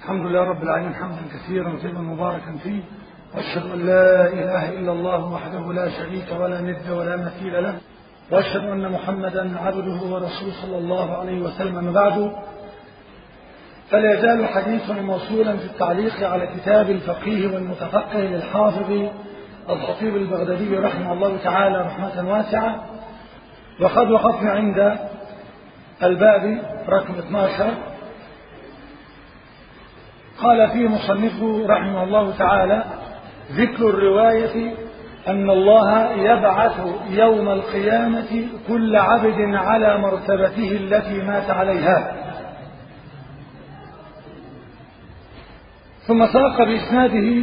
الحمد لله رب العالمين حمدا كثيرا طيبا مباركا فيه واشهد ان لا اله الا الله وحده لا شريك ولا ند ولا مثيل له واشهد ان محمدا عبده ورسوله صلى الله عليه وسلم اما بعد فلا يزال حديثنا موصولا في التعليق على كتاب الفقيه والمتفقه للحافظ الخطيب البغدادي رحمه الله تعالى رحمة واسعة وقد وقفنا عند الباب رقم 12 قال فيه مصنفه رحمه الله تعالى ذكر الرواية أن الله يبعث يوم القيامة كل عبد على مرتبته التي مات عليها ثم ساق بإسناده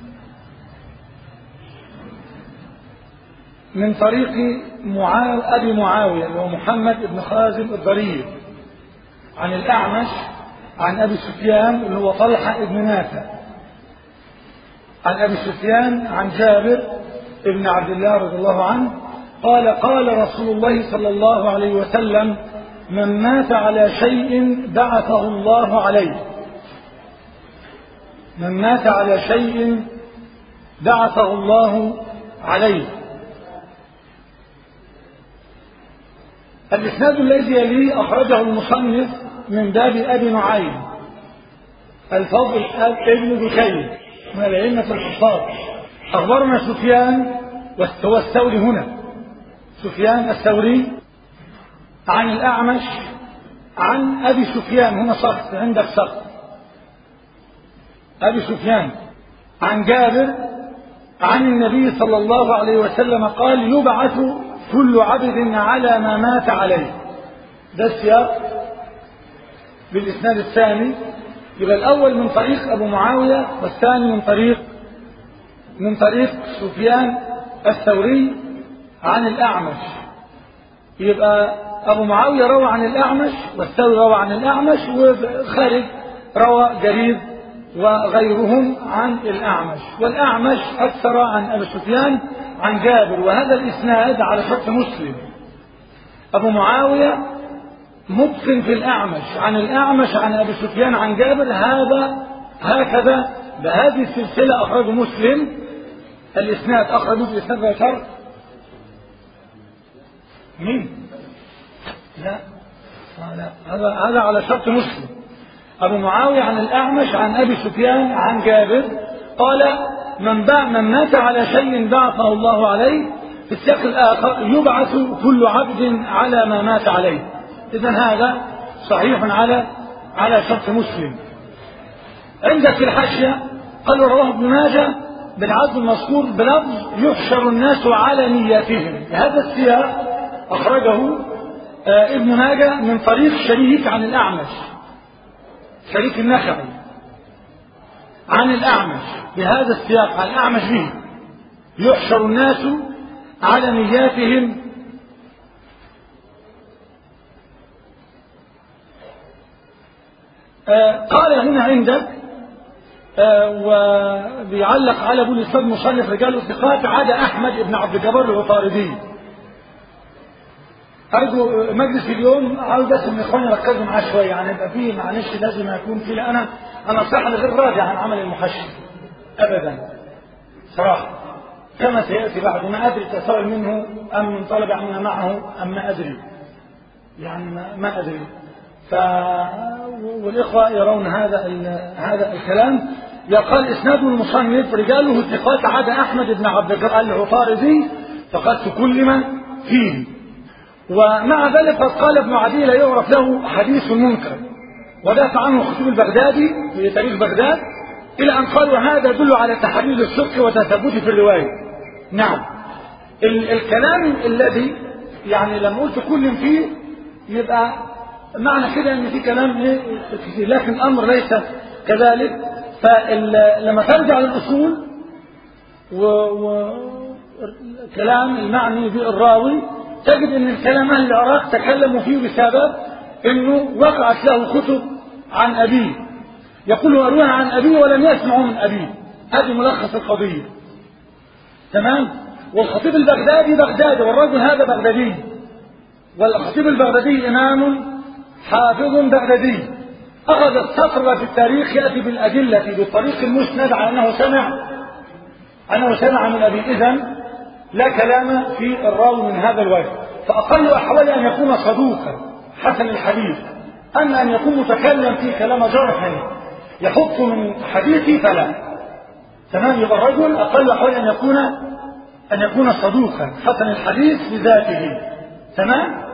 من طريق معاو أبي معاوية وهو محمد بن خازم الضرير عن الأعمش عن أبي سفيان اللي هو طلحة بن نافع عن أبي سفيان عن جابر بن عبد الله رضي الله عنه قال قال رسول الله صلى الله عليه وسلم من مات على شيء بعثه الله عليه من مات على شيء بعثه الله عليه الإسناد الذي يليه أخرجه المصنف من باب أبي نعيم الفضل ابن بكير من الأئمة الحفاظ أخبرنا سفيان هو الثوري هنا سفيان الثوري عن الأعمش عن أبي سفيان هنا سقط عندك سقط أبي سفيان عن جابر عن النبي صلى الله عليه وسلم قال يبعث كل عبد على ما مات عليه ده السياق بالإسناد الثاني يبقى الأول من طريق أبو معاوية والثاني من طريق من طريق سفيان الثوري عن الأعمش يبقى أبو معاوية روى عن الأعمش والثوري روى عن الأعمش وخارج روى جرير وغيرهم عن الأعمش والأعمش أكثر عن أبي سفيان عن جابر وهذا الإسناد على شرط مسلم أبو معاوية متقن في الأعمش عن الأعمش عن أبي سفيان عن جابر هذا هكذا بهذه السلسلة أخرجه مسلم الإسناد أخرجه الإسناد غير شرط مين؟ لا لا هذا هذا على شرط مسلم أبو معاوية عن الأعمش عن أبي سفيان عن جابر قال من باع من مات على شيء بعثه الله عليه في السياق الآخر يبعث كل عبد على ما مات عليه إذا هذا صحيح على على شرط مسلم عندك في الحاشية قال رواه ابن ماجه بالعدل المذكور بلفظ يحشر الناس على نياتهم هذا السياق أخرجه ابن ماجه من طريق شريك عن الأعمش شريك النخعي عن الأعمش بهذا السياق عن الأعمش به يحشر الناس على نياتهم آه قال هنا عندك آه وبيعلق على ابو الاسلام مصنف رجال الثقات عدا احمد بن عبد الجبار العطاردي ارجو مجلس اليوم عاوز بس ان اخواني يركزوا معاه شويه يعني يبقى فيه معلش لازم يكون في لا انا انا صراحه غير راضي عن عمل المحشي ابدا صراحه كما سياتي بعد ما ادري تساؤل منه ام من طلب عمنا معه ام ما ادري يعني ما, ما ادري ف والاخوه يرون هذا هذا الكلام يقال اسناد المصنف رجاله الثقات عدا احمد بن عبد الجبار العطاردي فقد تكلم فيه ومع ذلك قد قال ابن عدي لا يعرف له حديث منكر ودافع عنه الخطيب البغدادي في تاريخ بغداد إلى أن قال وهذا يدل على تحرير الصدق وتثبته في الرواية نعم ال الكلام الذي يعني لما قلت كل فيه يبقى معنى كده ان في كلام ايه كتير لكن الامر ليس كذلك فلما ترجع للاصول وكلام المعني بالراوي تجد ان الكلام اهل العراق تكلموا فيه بسبب انه وقعت له كتب عن ابيه يقول يروون عن ابيه ولم يسمعوا من ابيه هذه ملخص القضيه تمام والخطيب البغدادي بغدادي والرجل هذا بغدادي والخطيب البغدادي امام حافظ بغدادي أخذ السطر في التاريخ يأتي بالأدلة بالطريق المسند على أنه سمع أنه سمع من أبي إذن لا كلام في الراوي من هذا الوجه فأقل أحوال أن يكون صدوقا حسن الحديث أما أن يكون متكلم في كلام جرح يحط من حديثي فلا تمام يبقى الرجل أقل أحوال أن يكون أن يكون صدوقا حسن الحديث بذاته تمام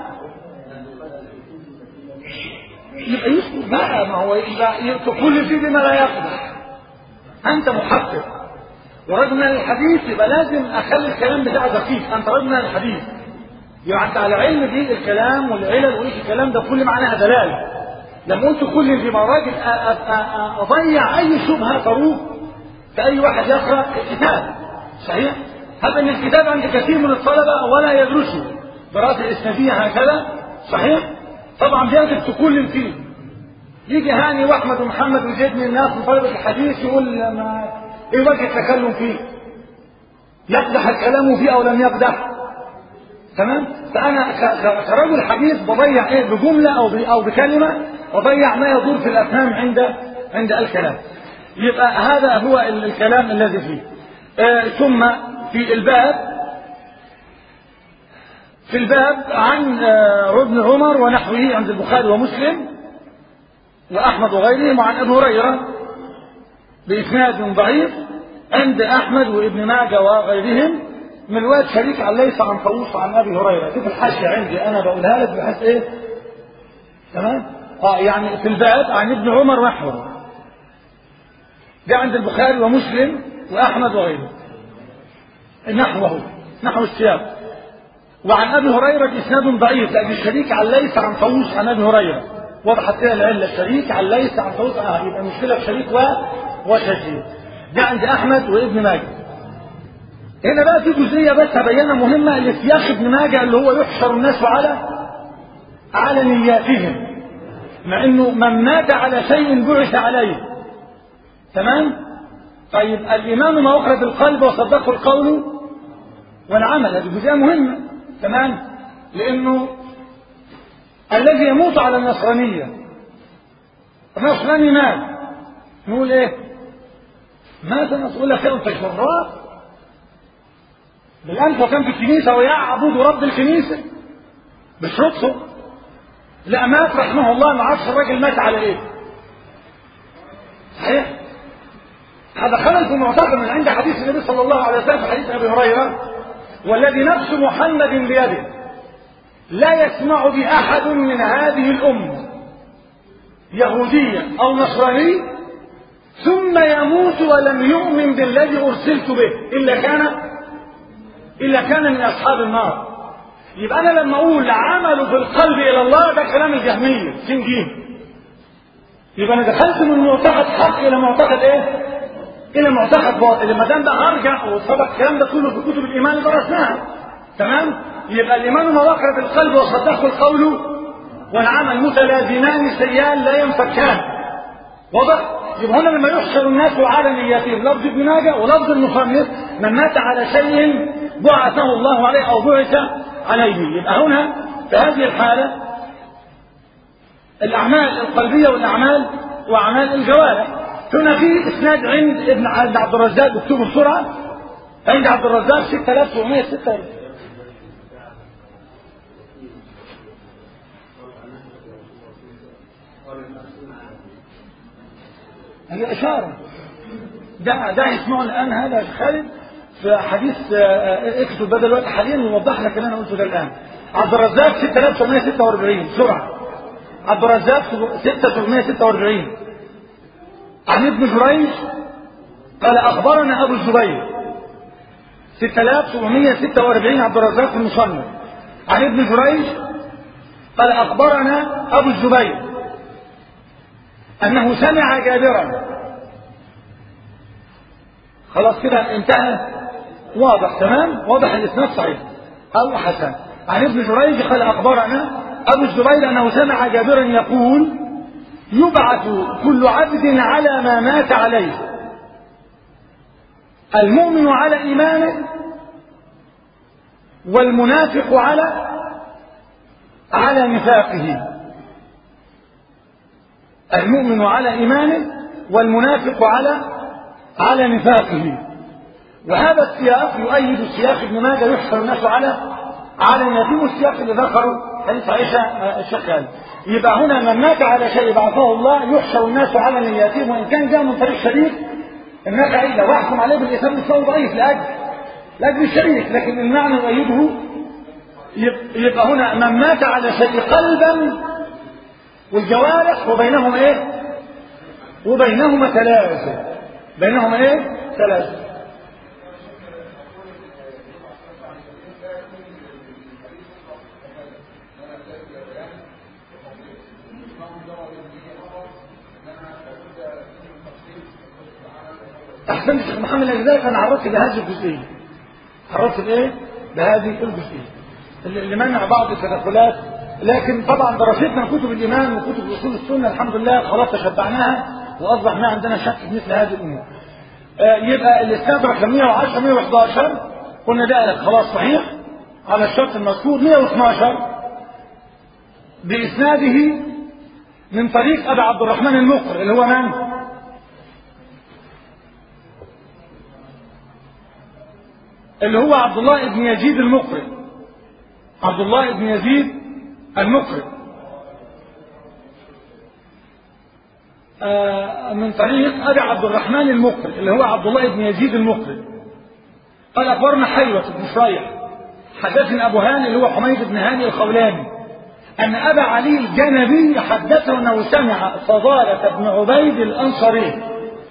يبقى يسكت بقى ما هو يبقى كل شيء بما لا يقدر أنت محقق ورجل من الحديث يبقى لازم أخلي الكلام بتاعه دقيق أنت رجل من الحديث يبقى أنت على علم دي الكلام والعلل وإيش الكلام ده كل معناها دلالة لما قلت كل دي راجل أضيع أي شبهة تروق في أي واحد يقرأ الكتاب صحيح؟ هذا أن الكتاب عند كثير من الطلبة ولا يدرسه دراسة إسنادية هكذا صحيح؟ طبعا بيكتب كل فيه يجي هاني واحمد ومحمد وزيد من الناس من طلبة الحديث يقول ما ايه وجه التكلم فيه يقدح الكلام فيه او لم يقدح تمام فانا كرجل حديث بضيع ايه بجمله او او بكلمه بضيع ما يدور في الافهام عند عند الكلام يبقى هذا هو الكلام الذي فيه آه ثم في الباب في الباب عن ابن عمر ونحوه عند البخاري ومسلم وأحمد وغيرهم وعن أبي هريرة بإسناد ضعيف عند أحمد وابن ماجه وغيرهم من رواية شريك عن ليس عن طاووس عن أبي هريرة دي في الحاشية عندي أنا بقولها لك بحيث إيه تمام اه يعني في الباب عن ابن عمر ونحوه ده عند البخاري ومسلم وأحمد وغيره نحوه نحو السياق وعن ابي هريره باسناد ضعيف لان الشريك عن ليس عن طاووس عن ابي هريره وضحت كده العله الشريك عن ليس عن طاووس اه يبقى المشكله في شريك و وشريك ده عند احمد وابن ماجه هنا بقى في جزئيه بس هبينها مهمه اللي في سياق ابن ماجه اللي هو يحشر الناس على على نياتهم مع انه من مات على شيء بعث عليه تمام طيب الايمان ما وقر بالقلب وصدقه القول والعمل هذه جزئيه مهمه تمام لانه الذي يموت على النصرانيه النصراني مات نقول ايه مات نقول لك انت شراب بالامس وكان في الكنيسه ويعبد رب الكنيسه بشرطه لا مات رحمه الله ما عرفش الراجل مات على ايه صحيح هذا خلل في معتقد من عند حديث النبي صلى الله عليه وسلم في حديث ابي هريره والذي نفس محمد بيده لا يسمع بأحد من هذه الأمة يهوديا أو نصراني ثم يموت ولم يؤمن بالذي أرسلت به إلا كان إلا كان من أصحاب النار يبقى أنا لما أقول عمل في القلب إلى الله ده كلام الجهمية سنجيم يبقى أنا دخلت من معتقد حق إلى معتقد إيه؟ إلى معتقد باطل ما دام ده أرجع وسبق الكلام ده كله في كتب الإيمان اللي درسناها تمام؟ يبقى الإيمان ما وقر بالقلب وصدقه القول والعمل متلازمان سيان لا ينفكان واضح؟ يبقى هنا لما يحشر الناس على نياتهم لفظ ابن ماجه ولفظ المصنف من مات على شيء بعثه الله عليه او بعث عليه يبقى هنا في هذه الحاله الاعمال القلبيه والاعمال واعمال الجوارح هنا في اسناد عند ابن عبد الرزاق اكتبوا بسرعه عند عبد الرزاق 6746 هي إشارة ده ده يسمعوا الآن هذا خالد في حديث اكتب بدل الوقت حاليا يوضح لك اللي أنا قلته ده الآن عبد الرزاق 6946 بسرعة عبد الرزاق 6946 عن ابن جريج قال أخبرنا أبو الزبير 6746 عبد الرزاق في المصنف عن ابن جريج قال أخبرنا أبو الزبير أنه سمع جابرا خلاص كده انتهى واضح تمام واضح الإسناد صحيح أو حسن عن ابن جريج قال أخبرنا أبو الزبير أنه سمع جابرا يقول يبعث كل عبد على ما مات عليه المؤمن على إيمانه والمنافق على على نفاقه المؤمن على إيمانه والمنافق على على نفاقه وهذا السياق يؤيد سياق ابن ماجه يحصل الناس على على اليتيم السياق اللي ذكره حديث عائشة الشيخ قال يبقى هنا من مات على شيء بعثه الله يحشر الناس على اليتيم وإن كان جاء من طريق شريك الناس عيدة واحكم عليه بالإثم الصوت ضعيف لأجل لأجل الشريك لكن المعنى يؤيده يبقى هنا من مات على شيء قلبا والجوارح وبينهم ايه وبينهما تلازم بينهما ايه تلازم احسنت شيخ محمد لذلك انا عرضت بهذه الجزئيه عرضت بايه بهذه الجزئيه اللي منع بعض التدخلات لكن طبعا دراستنا كتب الايمان وكتب اصول السنه الحمد لله خلاص تشبعناها واصبح ما عندنا شك في مثل هذه الامور آه يبقى الاسناد رقم 110 111 قلنا ده خلاص صحيح على الشرط المذكور 112 باسناده من طريق ابي عبد الرحمن المقر اللي هو من؟ اللي هو عبد الله بن يزيد المقرئ عبد الله بن يزيد المقرئ آه من طريق ابي عبد الرحمن المقرئ اللي هو عبد الله بن يزيد المقرئ قال اخبرنا حيوة بن شريح حدثنا ابو هاني اللي هو حميد بن هاني الخولاني ان ابا علي الجنبي حدثه انه سمع فضالة بن عبيد الانصاري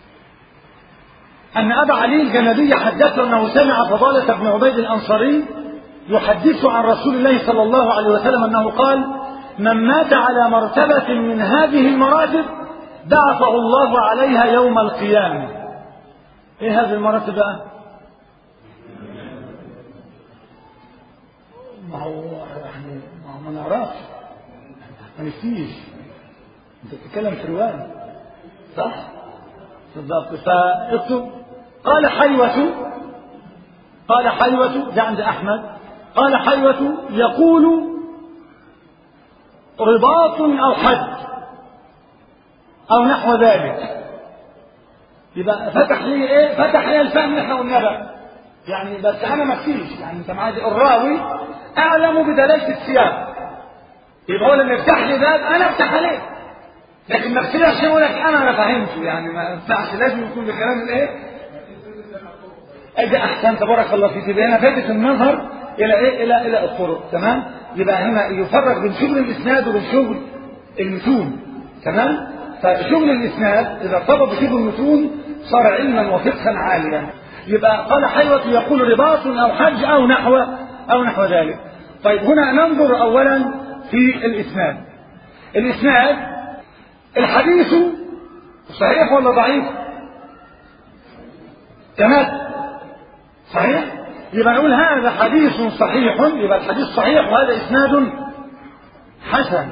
أن أبا علي الجنبي حدثه أنه سمع فضالة بن عبيد الأنصاري يحدث عن رسول الله صلى الله عليه وسلم أنه قال من مات على مرتبة من هذه المراتب بعثه الله عليها يوم القيامة إيه هذه المراتب بقى؟ ما هو يعني ما هو ما نعرفش ما نفتيش انت بتتكلم في رواية صح؟ بالضبط فاكتب قال حيوة قال حيوة ده عند أحمد قال حيوة يقول رباط أو حد أو نحو ذلك يبقى فتح لي ايه فتح لي الفهم اللي احنا قلناه بقى يعني بس انا ما فيش يعني انت معايا الراوي اعلم بدلاله السياق يبقى هو لما يفتح لي باب انا افتح عليه لكن ما اختلفش يقول لك انا انا فهمته يعني ما ينفعش لازم يكون بكلام الايه؟ ادي احسن تبارك الله فيك يبقى هنا فاتت النظر الى ايه؟ الى الى الطرق تمام؟ يبقى هنا يفرق بين شغل الاسناد وبين شغل المتون تمام؟ فشغل الاسناد اذا ارتبط بشغل المتون صار علما وفقها عاليا يبقى قال حيوة يقول رباط او حج او نحو او نحو ذلك طيب هنا ننظر اولا في الاسناد الاسناد الحديث صحيح ولا ضعيف تمام صحيح يبقى نقول هذا حديث صحيح يبقى الحديث صحيح وهذا اسناد حسن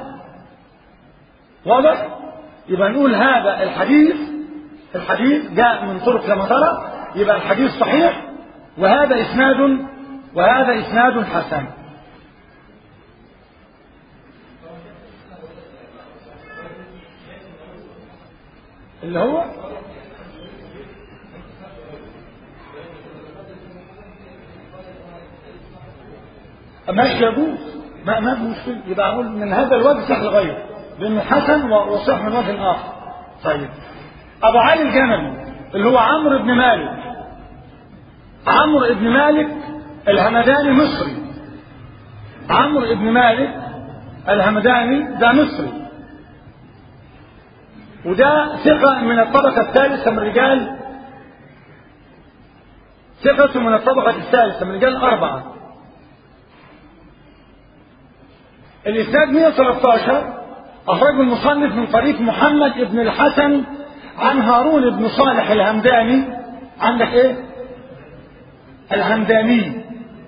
واضح يبقى نقول هذا الحديث الحديث جاء من طرق كما ترى يبقى الحديث صحيح وهذا اسناد وهذا اسناد حسن اللي هو ماشي يجوز ما ما في مشكله يبقى اقول من هذا الوجه صح غيره لانه حسن وصح من وجه اخر طيب ابو علي الجملي اللي هو عمرو بن مالك عمرو بن مالك الهمداني مصري عمرو بن مالك الهمداني ده مصري وده ثقة من الطبقة الثالثة من رجال ثقة من الطبقة الثالثة من رجال الأربعة الإسناد 113 أخرجه المصنف من طريق محمد بن الحسن عن هارون بن صالح الهمداني عندك إيه؟ الهمداني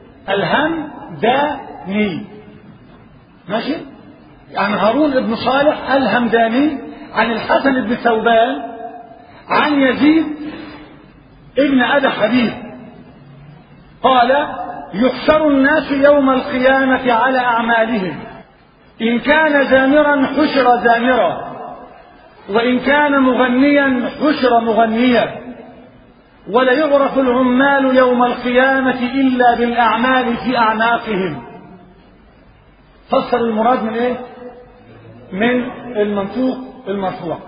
الهمداني ماشي؟ عن هارون بن صالح الهمداني عن الحسن بن ثوبان عن يزيد ابن أبي حبيب قال يحشر الناس يوم القيامة على أعمالهم إن كان زامرا حشر زامرا وإن كان مغنيا حشر مغنيا ولا يعرف العمال يوم القيامة إلا بالأعمال في أعناقهم فسر المراد من إيه؟ من المنطوق المرفوع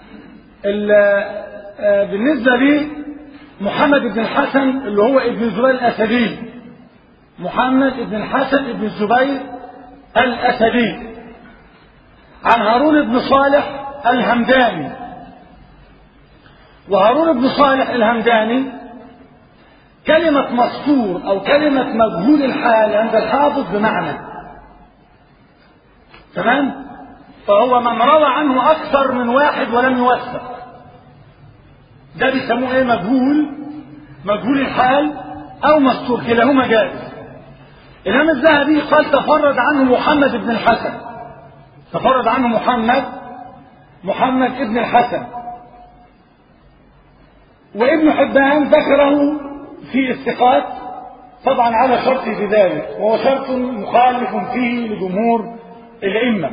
بالنسبة لي محمد بن الحسن اللي هو ابن الزبير الأسدي محمد بن الحسن بن الزبير الأسدي عن هارون بن صالح الهمداني وهارون بن صالح الهمداني كلمة مستور أو كلمة مجهول الحال عند الحافظ بمعنى تمام فهو من روى عنه أكثر من واحد ولم يوثق ده بيسموه ايه مجهول مجهول الحال أو مستور كلاهما جائز الإمام الذهبي قال تفرد عنه محمد بن الحسن تفرد عنه محمد محمد ابن الحسن وابن حبان ذكره في الثقات طبعا على شرط في ذلك وهو شرط مخالف فيه لجمهور الأئمة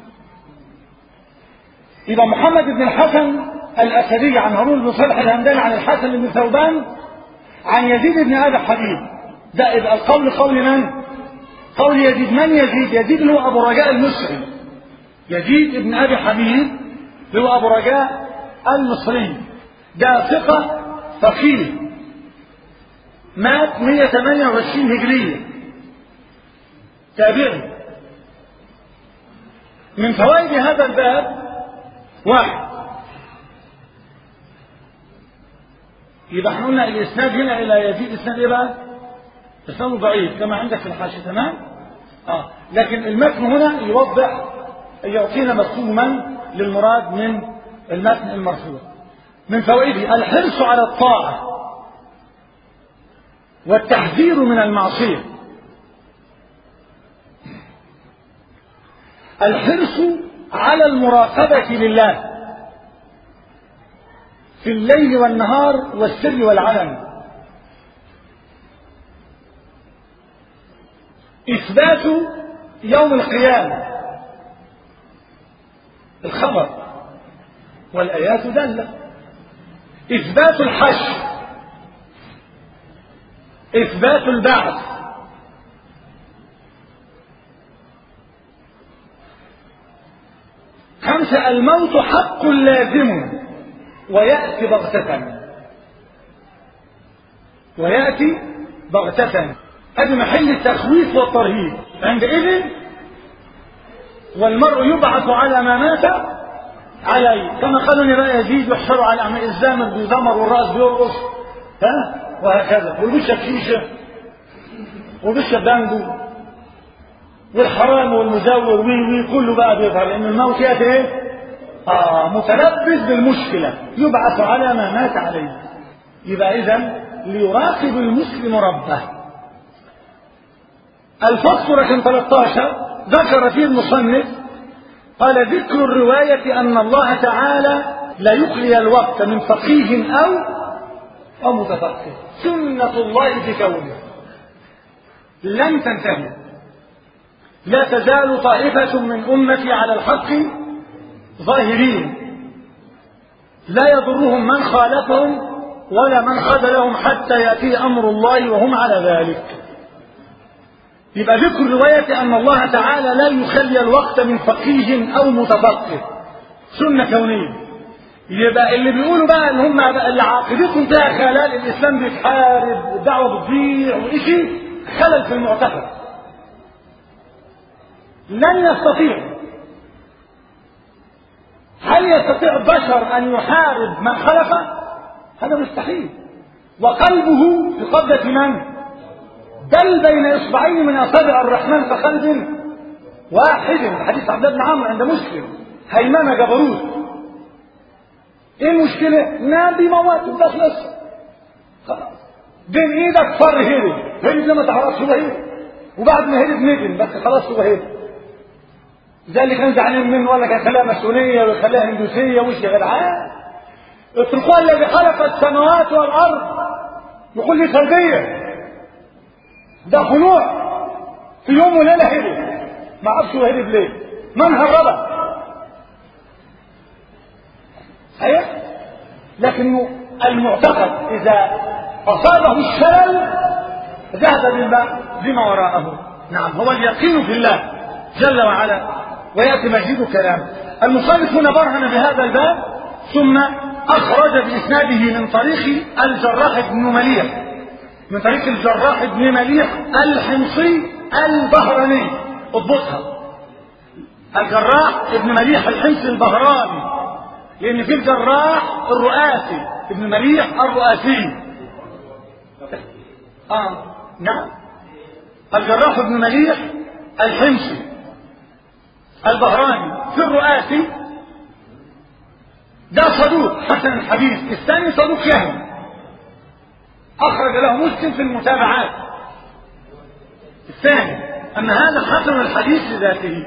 يبقى محمد بن الحسن الأسدي عن هارون بن صالح الهمداني عن الحسن بن ثوبان عن يزيد بن أبي حبيب ده يبقى القول قول من؟ قول يزيد من يزيد؟ يزيد اللي هو أبو رجاء المصري يزيد بن أبي حبيب اللي هو أبو رجاء المصري ده ثقة فقيه مات 128 هجرية تابعي من فوائد هذا الباب واحد يبقى احنا قلنا الاسناد هنا الى يزيد اسناد ايه بقى؟ اسناد ضعيف كما عندك في الحاشيه تمام؟ اه لكن المتن هنا يوضح يعطينا مفهوما للمراد من المتن المرفوع من فوائده الحرص على الطاعه والتحذير من المعصيه الحرص على المراقبه لله في الليل والنهار والسر والعلن إثبات يوم القيامة الخبر والآيات دالة إثبات الحشر إثبات البعث خمسة الموت حق لازم ويأتي بغتة ويأتي بغتة هذا محل التخويف والترهيب عندئذ والمرء يبعث على ما مات عليه كما قالوا لي بقى يزيد يحشر على أعمال الزامر بيزمر والرأس بيرقص ها وهكذا وبيشرب شيشة وبيشرب بانجو والحرام والمزور وي وي كله بقى بيظهر لأن الموت يأتي إيه؟ آه متلبس بالمشكلة يبعث على ما مات عليه يبقى إذا ليراقب المسلم ربه الفصل رقم 13 ذكر فيه المصنف قال ذكر الرواية أن الله تعالى لا يخلي الوقت من فقيه أو أو متفقه سنة الله في كونه لن تنتهي لا تزال طائفة من أمتي على الحق ظاهرين لا يضرهم من خالفهم ولا من خذلهم حتى يأتي أمر الله وهم على ذلك يبقى ذكر رواية أن الله تعالى لا يخلي الوقت من فقيه أو متفقه سنة كونية يبقى اللي بيقولوا بقى ان هم بقى اللي عاقدتهم فيها خلال الاسلام بيتحارب الدعوه بتضيع وإشي خلل في المعتقد لن يستطيع هل يستطيع البشر ان يحارب من خلفه هذا مستحيل وقلبه في قبضه من بل بين اصبعين من اصابع الرحمن كقلب واحد حديث عبد الله بن عمرو عند مسلم هيمنه جبروت ايه المشكله نام بيموت ده خلص خلاص بين ايدك فر هرب هرب لما تعرفش هو هرب وبعد ما هرب ندم بس خلاص هو هرب زي اللي كان زعلان منه ولا كان خلاها ماسونيه ويخليها هندوسيه وش يا جدعان اتركوها الذي خلق السماوات والارض يقول لي سلبيه ده خنوع في يوم وليله هرب ما اعرفش هو هرب ليه من هربه لكنه المعتقد إذا أصابه الشلل ذهب بما, بما وراءه نعم هو اليقين في الله جل وعلا ويأتي مجيد كلام المصنف هنا برهن بهذا الباب ثم أخرج بإسناده من طريق الجراح بن مليح من طريق الجراح بن مليح الحمصي البهراني اضبطها الجراح ابن مليح الحمصي البهراني لأن في الجراح الرؤاسي ابن مليح الرؤاسي آه نعم الجراح ابن مليح الحمصي البهراني في الرؤاسي ده صدوق حسن الحديث الثاني صدوق يهم أخرج له مسلم في المتابعات الثاني أن هذا حسن الحديث لذاته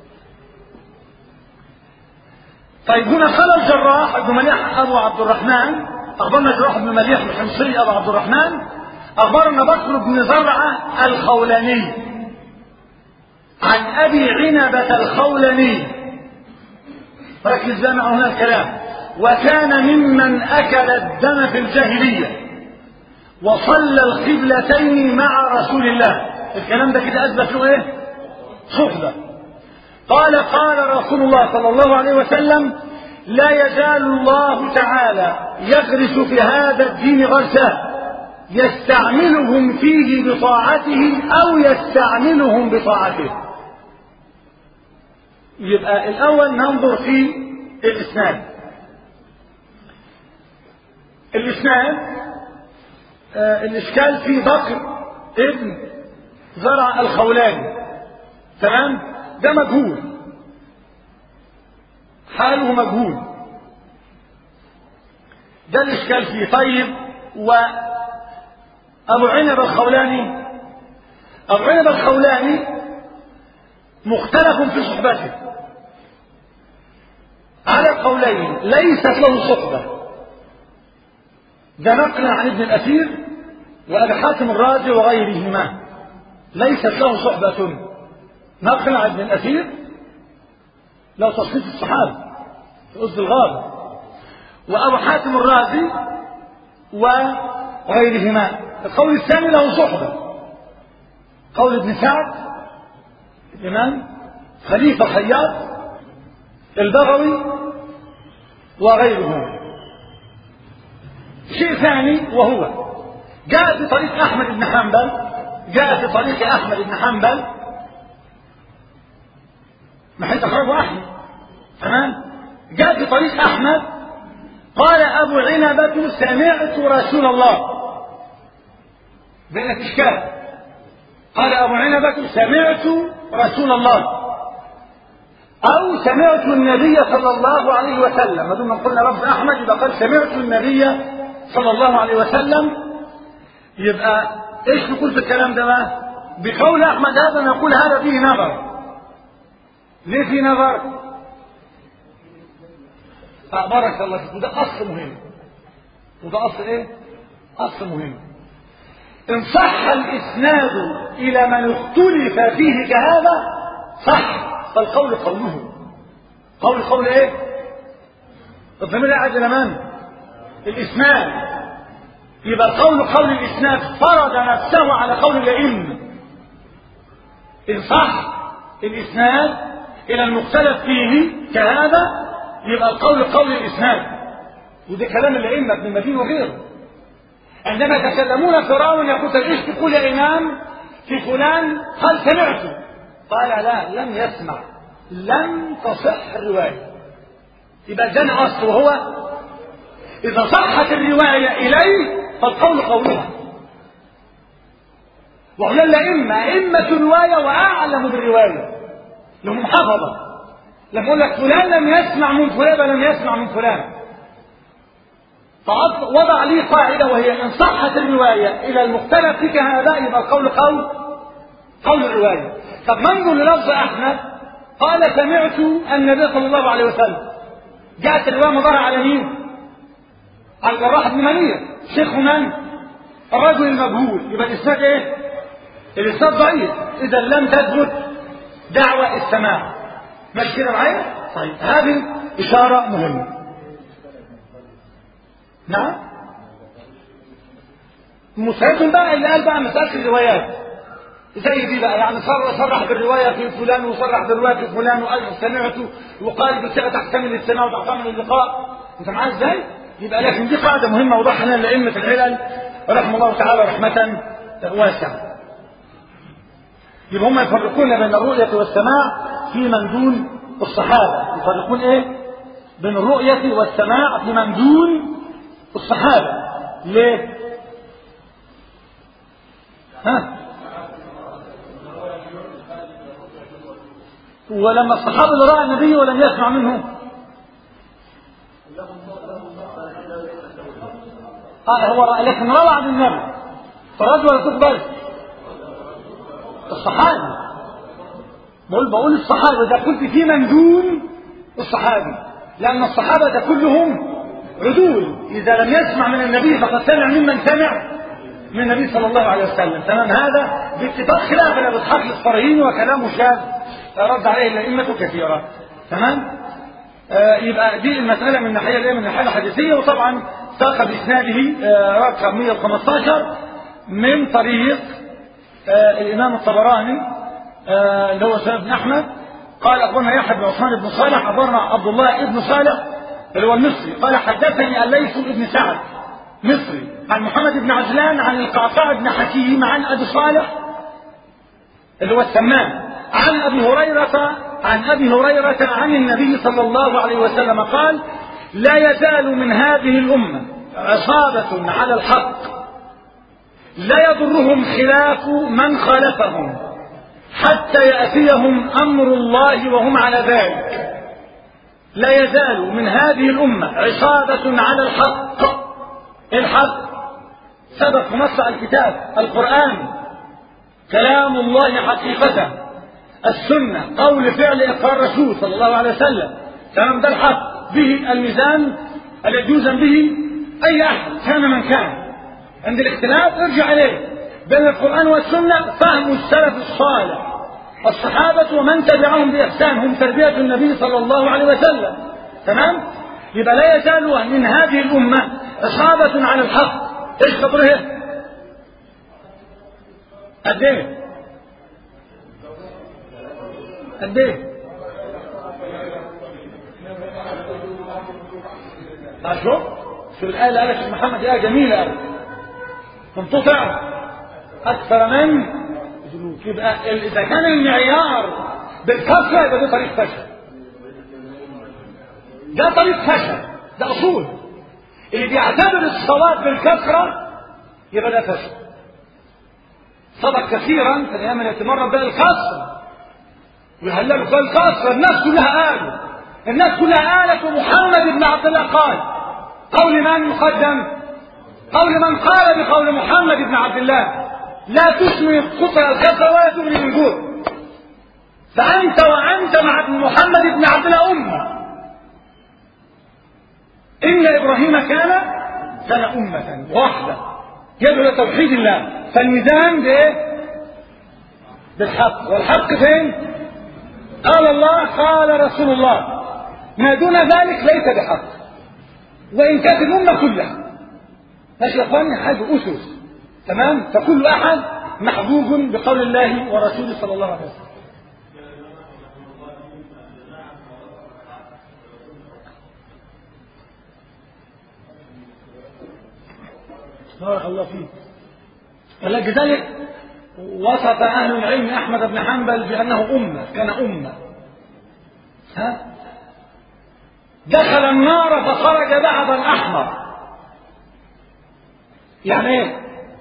طيب هنا قال الجراح ابن مليح أبو عبد الرحمن أخبرنا الجراح ابن مليح الحمصي أبو عبد الرحمن أخبرنا بكر بن زرعة الخولاني عن أبي عنبة الخولاني ركز بقى معه هنا الكلام وكان ممن أكل الدم في الجاهلية وصلى القبلتين مع رسول الله الكلام ده كده أثبت له إيه؟ صحبة قال قال رسول الله صلى الله عليه وسلم لا يزال الله تعالى يغرس في هذا الدين غرسا يستعملهم فيه بطاعته أو يستعملهم بطاعته يبقى الأول ننظر في الإسناد الإسناد آه الإشكال في بكر ابن زرع الخولاني تمام ده مجهول حاله مجهول ده الإشكال فيه طيب وأبو عنب الخولاني أبو عنب الخولاني مختلف في صحبته على قولين ليست له صحبة ده نقلا عن ابن الأثير وأبي حاتم الرازي وغيرهما ليست له صحبة نقلا عن ابن الأثير له تصنيف الصحابة في أسد الغابة وأبو حاتم الرازي وغيرهما القول الثاني له صحبة قول ابن سعد الإمام خليفة خياط البغوي وغيرهم شيء ثاني وهو جاء في طريق أحمد بن حنبل جاء في طريق أحمد بن حنبل ما حيث أخرجه أحمد تمام جاء في طريق أحمد قال أبو عنبة سمعت رسول الله بين إشكال قال أبو عنبة سمعت رسول الله أو سمعت النبي صلى الله عليه وسلم ما دون قلنا لفظ أحمد يبقى قال سمعت النبي صلى الله عليه وسلم يبقى ايش نقول في الكلام ده بقى؟ بقول أحمد هذا نقول هذا فيه نظر ليه في نظر؟ بارك الله فيك وده أصل مهم وده أصل إيه؟ أصل مهم إن صح الإسناد إلى من اختلف فيه كهذا صح فالقول قوله قول قول إيه؟ الضمير قاعد إلى من؟ الإسناد يبقى القول قول الإسناد فرض نفسه على قول الأئمة إن صح الإسناد إلى المختلف فيه كهذا يبقى القول قول الإسناد وده كلام الأئمة ابن المدين وغيره عندما يتكلمون في راو يقول ايش تقول يا إمام في فلان قال سمعته قال لا لم يسمع لم تصح الرواية يبقى جن أصل وهو إذا صحت الرواية إليه فالقول قولها وهنا الأئمة أئمة الرواية وأعلم بالرواية لهم حفظة لما أقول لك فلان لم يسمع من فلان لم يسمع من فلان فوضع لي قاعدة وهي إن صحت الرواية إلى المختلف في هذا يبقى القول قول قول الرواية طب منظر للفظ أحمد قال سمعت النبي صلى الله عليه وسلم جاءت الرواية مضارة على مين؟ على الجراح بن منير شيخ من؟ الرجل المجهول يبقى الإسناد إيه؟ الإسناد ضعيف إذا لم تثبت دعوة السماع ماشي كده معايا؟ طيب هذه إشارة مهمة نعم مسلم بقى اللي قال بقى مسألة الروايات زي دي بقى يعني صرح, صرح بالرواية في فلان وصرح بالرواية في فلان وقال سمعته وقال بصيغة تحتمل الاستماع وتحتمل اللقاء انت معايا ازاي؟ يبقى لكن دي قاعدة مهمة وضحها لنا لأئمة العلل رحمه الله تعالى رحمة واسعة. يبقى هم يفرقون بين الرؤية والسماع في من دون الصحابة، يفرقون ايه؟ بين الرؤية والسماع في من دون الصحابة. ليه؟ ها؟ ولما الصحابة اللي رأى النبي ولم يسمع منه آه هو رأى لكن روى عن النبي فرد ولا تقبل الصحابي بقول بقول الصحابي ده قلت في من دون الصحابي لأن الصحابة ده كلهم عدول إذا لم يسمع من النبي فقد سمع ممن سمع من النبي صلى الله عليه وسلم تمام هذا باتفاق خلاف ابن اسحاق الاسفرايني وكلامه شاذ رد عليه الائمه كثيرا تمام آه يبقى دي المساله من الناحيه الايه من الناحيه الحديثيه وطبعا ساق باسناده آه رقم 115 من طريق آه الامام الطبراني آه اللي هو سيد بن احمد قال اخبرنا يحيى بن عثمان بن صالح اخبرنا عبد الله بن صالح اللي هو المصري قال حدثني الليث بن سعد مصري عن محمد بن عجلان عن القعقاع بن حكيم عن ابي صالح اللي هو السمان عن ابي هريره عن ابي هريره عن النبي صلى الله عليه وسلم قال لا يزال من هذه الامه عصابه على الحق لا يضرهم خلاف من خالفهم حتى ياتيهم امر الله وهم على ذلك لا يزال من هذه الامه عصابه على الحق الحق سبق في نص الكتاب القرآن كلام الله حقيقة السنة قول فعل إقرار الرسول صلى الله عليه وسلم تمام ده الحق به الميزان الذي يوزن به أي أحد كان من كان عند الاختلاف ارجع إليه بين القرآن والسنة فهم السلف الصالح الصحابة ومن تبعهم بإحسان هم تربية النبي صلى الله عليه وسلم تمام يبقى لا يزال من هذه الأمة إصابة على الحق ايش قدرها قد ايه قد ايه شوف شوف الآية اللي قالها محمد آية جميلة قوي تنقطع أكثر من جنود يبقى إذا كان المعيار بالكثرة يبقى ده طريق فشل ده طريق فشل ده أصول اللي بيعتبر الصلاة بالكثرة يبقى ده فشل صدق كثيرا في الايام التي مرت بها الكثرة ويهللوا في الكثرة الناس كلها قالوا الناس كلها قالت ومحمد بن عبد الله قال قول من يقدم قول من قال بقول محمد بن عبد الله لا تسمي قطر الكثرة ولا تغني من جوع فأنت وأنت مع محمد بن عبد الله أمة إن إبراهيم كان كان أمة واحدة يدعو إلى توحيد الله فالميزان بإيه؟ بالحق والحق فين؟ قال الله قال رسول الله ما دون ذلك ليس بحق وإن كانت الأمة كلها ماشي يا إخواني حاجة أسس تمام فكل أحد محجوج بقول الله ورسوله صلى الله عليه وسلم بارك الله فيك لذلك وصف أهل العلم أحمد بن حنبل بأنه أمة كان أمة ها دخل النار فخرج بعد الأحمر يعني ايه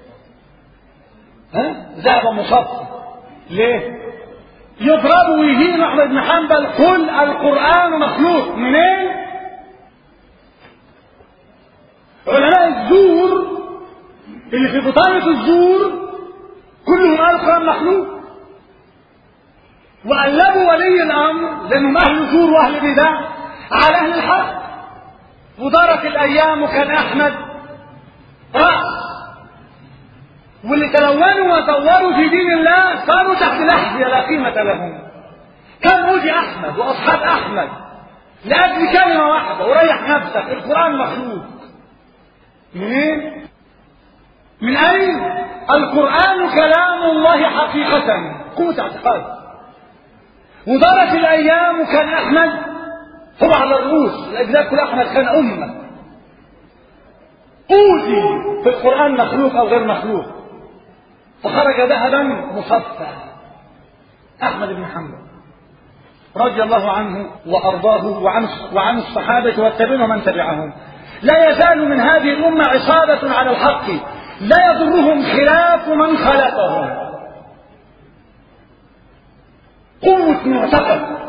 ها ذهب مصفى ليه يضرب ويهين احمد بن حنبل قل القران مخلوق منين علماء الزور اللي في بطانه الزور كلهم قالوا القران مخلوق وقلبوا ولي الامر لانهم اهل زور واهل بدع على اهل الحق ودارت الايام وكان احمد راس واللي تلونوا ودوروا في دين الله صاروا تحت الأحذية لا قيمة لهم كم أوجي أحمد وأصحاب أحمد لأجل كلمة واحدة وريح نفسك القرآن مخلوق منين من اين القران كلام الله حقيقه قوه اعتقاد ودارت الايام وكان احمد هو على الرؤوس الاجزاء كل احمد كان امه اوتي في القران مخلوق او غير مخلوق فخرج ذهبا مصفى احمد بن حنبل رضي الله عنه وارضاه وعن وعن الصحابه والتابعين ومن تبعهم لا يزال من هذه الامه عصابه على الحق لا يضرهم خلاف من خلقهم قوه معتقد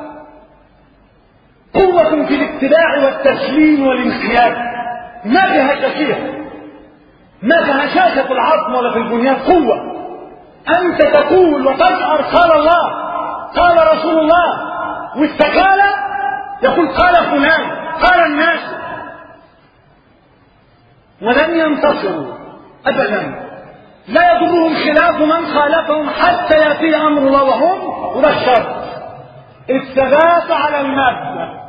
قوه في الاتباع والتسليم والانقياد ما فيها شكيه ما فيها شاشه العظم ولا في البنيان قوه انت تقول وتشعر قال الله قال رسول الله واستقال يقول قال فلان قال الناس ولم ينتصروا ابدا لا يضرهم خلاف من خالفهم حتى ياتي امر الله وهم وده الشرط الثبات على المبدا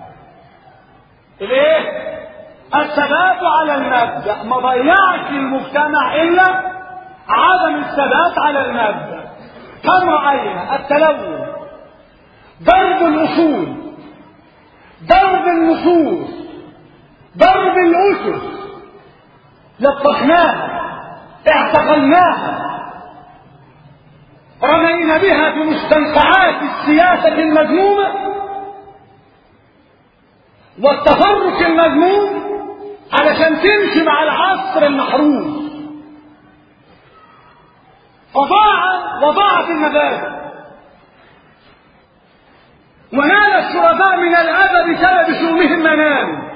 الايه الثبات على المبدا ما ضيعش المجتمع الا عدم الثبات على المبدا كم راينا التلون ضرب الاصول ضرب النصوص ضرب الاسس لطخناها اعتقلناها رمينا بها في مستنقعات السياسة المذمومة والتفرق المذموم علشان تمشي مع العصر المحروم فضاع وضاعت المبادئ ونال الشرفاء من الأذى بسبب شؤمهم منام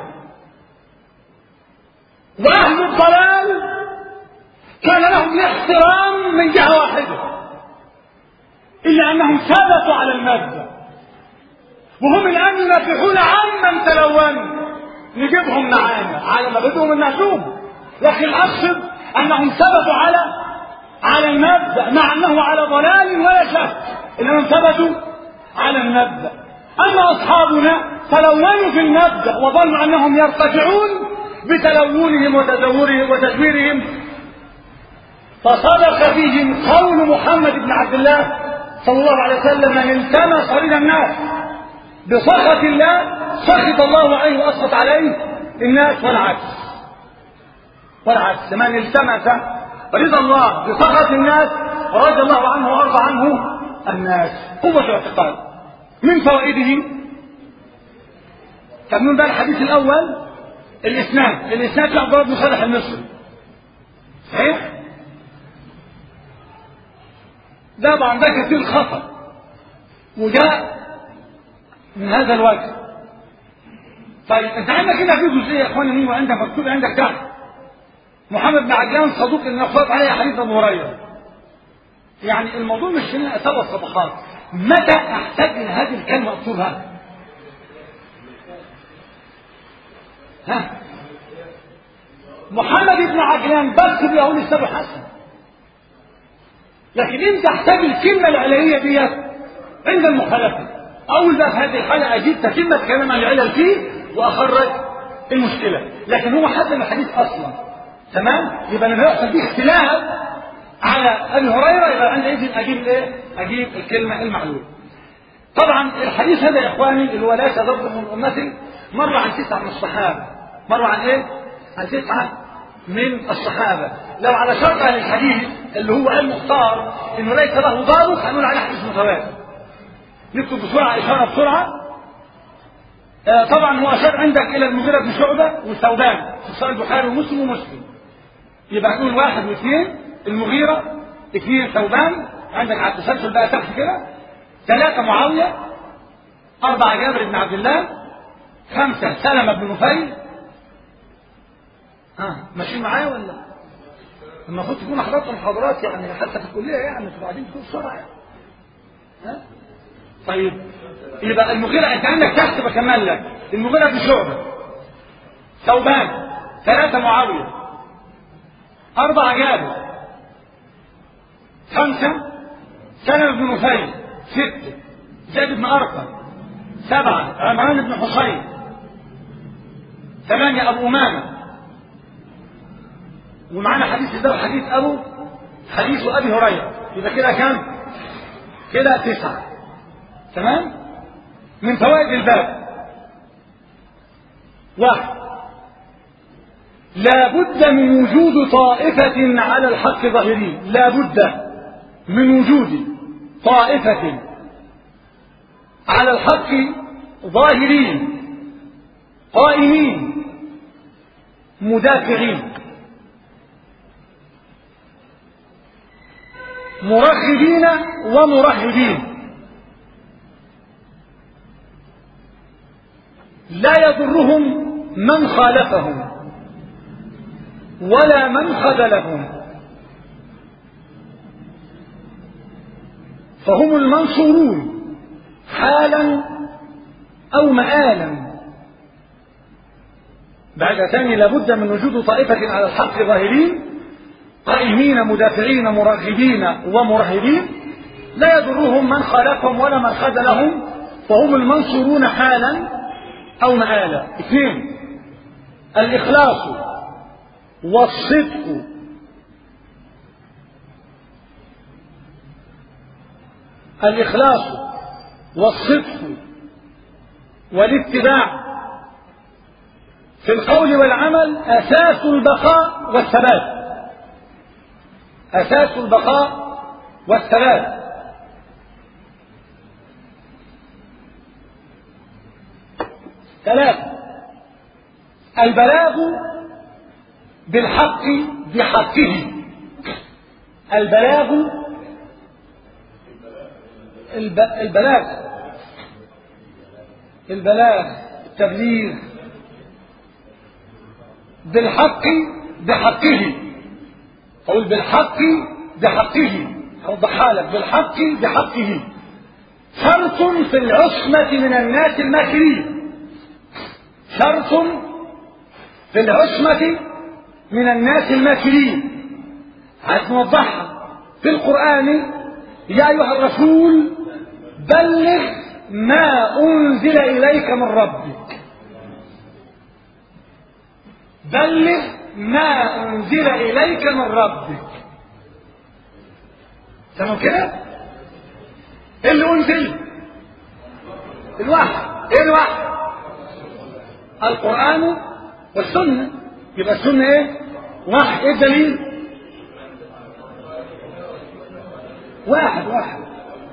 وأهل الضلال كان لهم الاحترام من جهة واحدة إلا أنهم ثبتوا على المادة وهم الآن ينافحون عمن تلون نجيبهم معانا على ما بدهم النجوم لكن أقصد أنهم ثبتوا على على المبدأ مع أنه على ضلال ولا شك إنهم ثبتوا على المبدأ أما أصحابنا تلونوا في المبدأ وظنوا أنهم يرتفعون بتلونهم وتزورهم وتزويرهم فصدق فيهم قول محمد بن عبد الله صلى الله عليه وسلم من التمس رضا الناس بسخط الله سخط الله عليه واسخط عليه الناس والعكس والعكس من التمس رضا الله بسخط الناس رضي الله عنه وارضى عنه الناس قوة الاعتقاد من فوائده طب من بقى الحديث الاول الاسناد الاسناد في عبد الله بن صالح المصري صحيح ده طبعا ده كثير خطر وجاء من هذا الوجه طيب انت عندك هنا في جزئيه يا اخواني مين وعندك مكتوب عندك تحت محمد بن عجلان صدوق ان اخوات عليه حديث ابو هريره يعني الموضوع مش هنا ثلاث صفحات متى احتاج من هذه الكلمه اكتبها ها محمد بن عجلان بس بيقول السبع حسن لكن انت احتاج الكلمه العلميه ديت عند المخالفه اول بقى في هذه الحلقه اجيب تتمه كلام عن العلل فيه واخرج المشكله لكن هو حسن الحديث اصلا تمام يبقى لما يحصل فيه اختلاف على ابي هريره يبقى عندئذ اجيب ايه؟ اجيب الكلمه المعلومه. طبعا الحديث هذا يا اخواني اللي هو لا تضر من امتي مر عن تسعه من الصحابه. مر عن ايه؟ عن تسعه من الصحابه. لو على شرط اهل الحديث اللي هو المختار انه ليس له ضابط هنقول عليه حديث متواتر. نكتب بسرعه اشاره بسرعه. آه طبعا هو اشار عندك الى المغيره بن شعبه وثوبان في صحيح البخاري ومسلم ومسلم. يبقى نقول واحد واثنين المغيرة اثنين ثوبان عندك على التسلسل بقى تحت كده ثلاثة معاوية أربعة جابر بن عبد الله خمسة سلمة بن نفيل ها ماشيين معايا ولا؟ المفروض تكون حضرت المحاضرات يعني حتى في الكلية يعني تبقى قاعدين تكون بسرعة يعني. ها؟ طيب يبقى المغيرة أنت عندك تحت بكمل لك المغيرة بن شعبة ثوبان ثلاثة معاوية أربعة جابر خمسة سلمة بن نفيل ستة زيد بن أرقم سبعة عمران بن حصين ثمانية أبو أمامة ومعنا حديث ده وحديث ابو حديث ابي هريره يبقى كده كام كده تسعه تمام من فوائد الباب واحد لا بد من وجود طائفة على الحق ظاهرين لا بد من وجود طائفة على الحق ظاهرين قائمين مدافعين مرغبين ومرهبين لا يضرهم من خالفهم ولا من خذلهم فهم المنصورون حالا او مآلا بعد ثاني لابد من وجود طائفة على الحق ظاهرين قائمين مدافعين مرغبين ومرهبين لا يضرهم من خالفهم ولا من خذلهم فهم المنصورون حالا او مآلا اثنين الاخلاص والصدق الإخلاص والصدق والاتباع في القول والعمل أساس البقاء والثبات أساس البقاء والثبات ثلاثة البلاغ بالحق بحقه البلاغ الب... البلاغ البلاغ التبليغ بالحق بحقه قول بالحق بحقه اوضحها لك بالحق بحقه شرط في العصمة من الناس الماكرين شرط في العصمة من الناس الماكرين عايز نوضحها في القرآن يا أيها الرسول بلغ ما أنزل إليك من ربك بلغ ما أنزل إليك من ربك تمام كده؟ إيه اللي أنزل؟ الوحي، إيه الوحي؟ القرآن والسنة يبقى السنة إيه؟ وحي، إيه الدليل؟ واحد واحد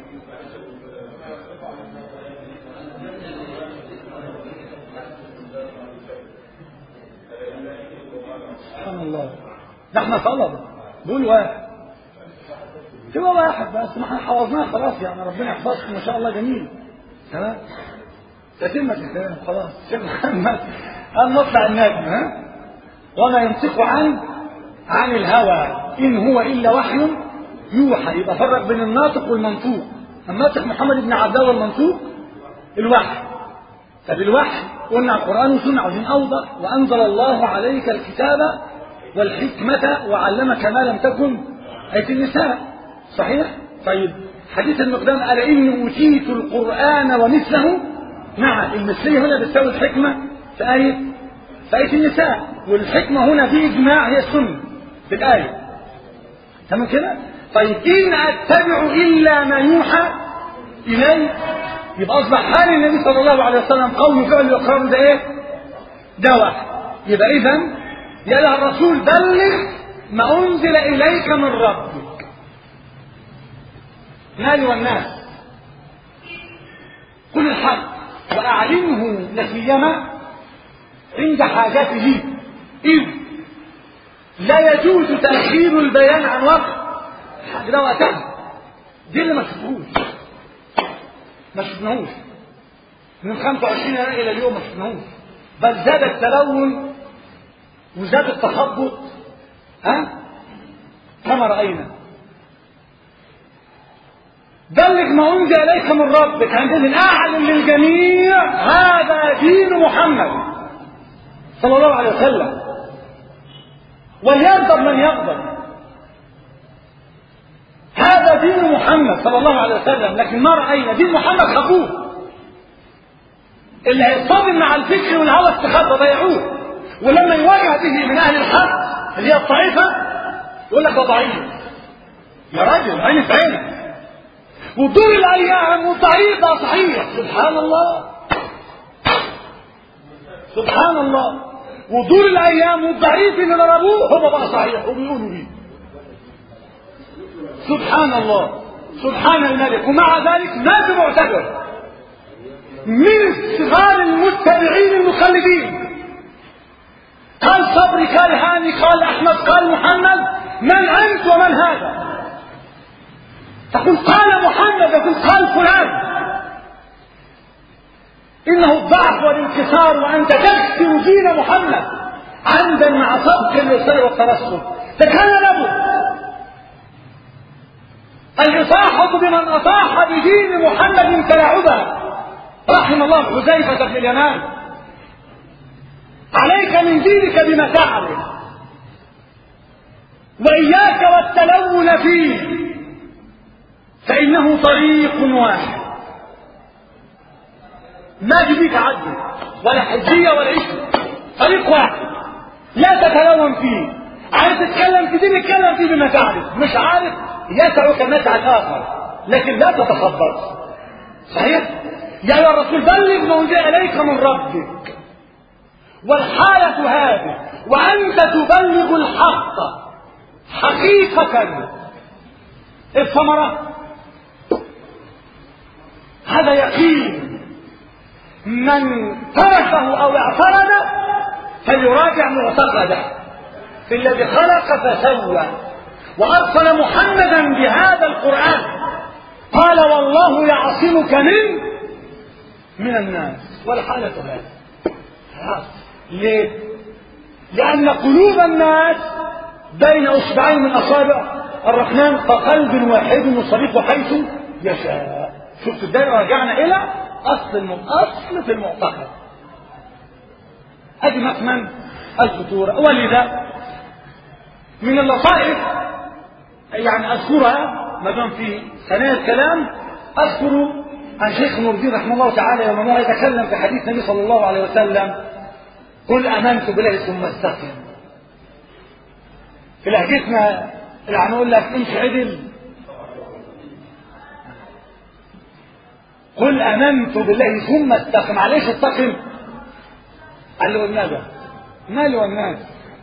سبحان الله ده احنا طلب دول واحد تبقى واحد بس ما احنا حفظناها خلاص يعني ربنا يحفظكم ما شاء الله جميل تمام تتمة الكلام خلاص شيخ محمد قال نطلع النجم ها وما ينطق عن عن الهوى ان هو الا وحي يوحى يبقى فرق بين الناطق والمنطوق الناطق محمد بن عبد الله والمنطوق الوحي طب الوحي قلنا القرآن والسنة عاوزين أوضح وأنزل الله عليك الكتاب والحكمة وعلمك ما لم تكن آية النساء صحيح؟ طيب حديث المقدام قال إني أوتيت القرآن ومثله نعم المثلية هنا بتساوي الحكمة في آية في آية النساء والحكمة هنا بإجماع هي السنة في الآية تمام كده؟ طيب إن أتبع إلا ما يوحى إلي يبقى أصبح حال النبي صلى الله عليه وسلم قول وفعل وإقرار ده إيه؟ ده واحد يبقى إذا يا أيها الرسول بلغ ما أنزل إليك من ربك مالي والناس قل الحق وأعلمه لسيما عند حاجته إذ لا يجوز تأخير البيان عن وقت ده وقتها دي اللي ما شفناهوش ما شفناهوش من 25 يناير الى اليوم ما شفناهوش بل زاد التلون وزاد التخبط ها كما راينا بلغ ما انزل اليك من ربك عندنا اعلم للجميع هذا دين محمد صلى الله عليه وسلم وليغضب من يغضب هذا دين محمد صلى الله عليه وسلم لكن ما رأينا دين محمد خافوه اللي هيصطدم مع الفكر والهوى استخبى ضيعوه ولما يواجه به من أهل الحق اللي هي الطائفة يقول لك ده ضعيف يا راجل عيني في عينك وطول الأيام والضعيف ده صحيح سبحان الله سبحان الله وطول الأيام والضعيف اللي ضربوه هو بقى صحيح وبيقولوا بيه سبحان الله سبحان الملك ومع ذلك ما في معتبر من صغار المتبعين المخلدين قال صبري قال هاني قال احمد قال محمد من انت ومن هذا تقول قال محمد يقول قال فلان انه الضعف والانكسار وانت تكسر دين محمد عمدا مع سبق الوسائل والترصد فكان لابد الإصاحة بمن أصاح بدين محمد تلاعبا رحم الله حذيفة بن اليمان عليك من دينك بما تعرف وإياك والتلون فيه فإنه طريق واحد ما بيك عدل ولا حجية ولا اسم طريق واحد لا تتلون فيه عايز تتكلم في دين اتكلم فيه بما تعرف مش عارف يسعك مسعى الآخر لكن لا تتخبط صحيح يا أيها الرسول بلغ ما أنزل إليك من ربك والحالة هذه وأنت تبلغ الحق حقيقة الثمرة هذا يقين من تركه أو اعترض فليراجع معتقده في الذي خلق فسوى وأرسل محمدا بهذا القرآن قال والله يعصمك من من الناس والحالة هذه ليه؟ لأن قلوب الناس بين أصبعين من أصابع الرحمن كقلب واحد يصرف حيث يشاء شفت الدائرة رجعنا إلى أصل أصل في المعتقد هذه مكمن الخطورة ولذا من اللطائف يعني أذكرها ما دام في ثنايا الكلام أذكر عن شيخ نور الدين رحمه الله تعالى يوم ما يتكلم في حديث النبي صلى الله عليه وسلم قل آمنت بالله ثم استقم في لهجتنا يعني نقول لك امشي عدل قل آمنت بالله ثم استقم معلش استقم قال له النبي مالي والناس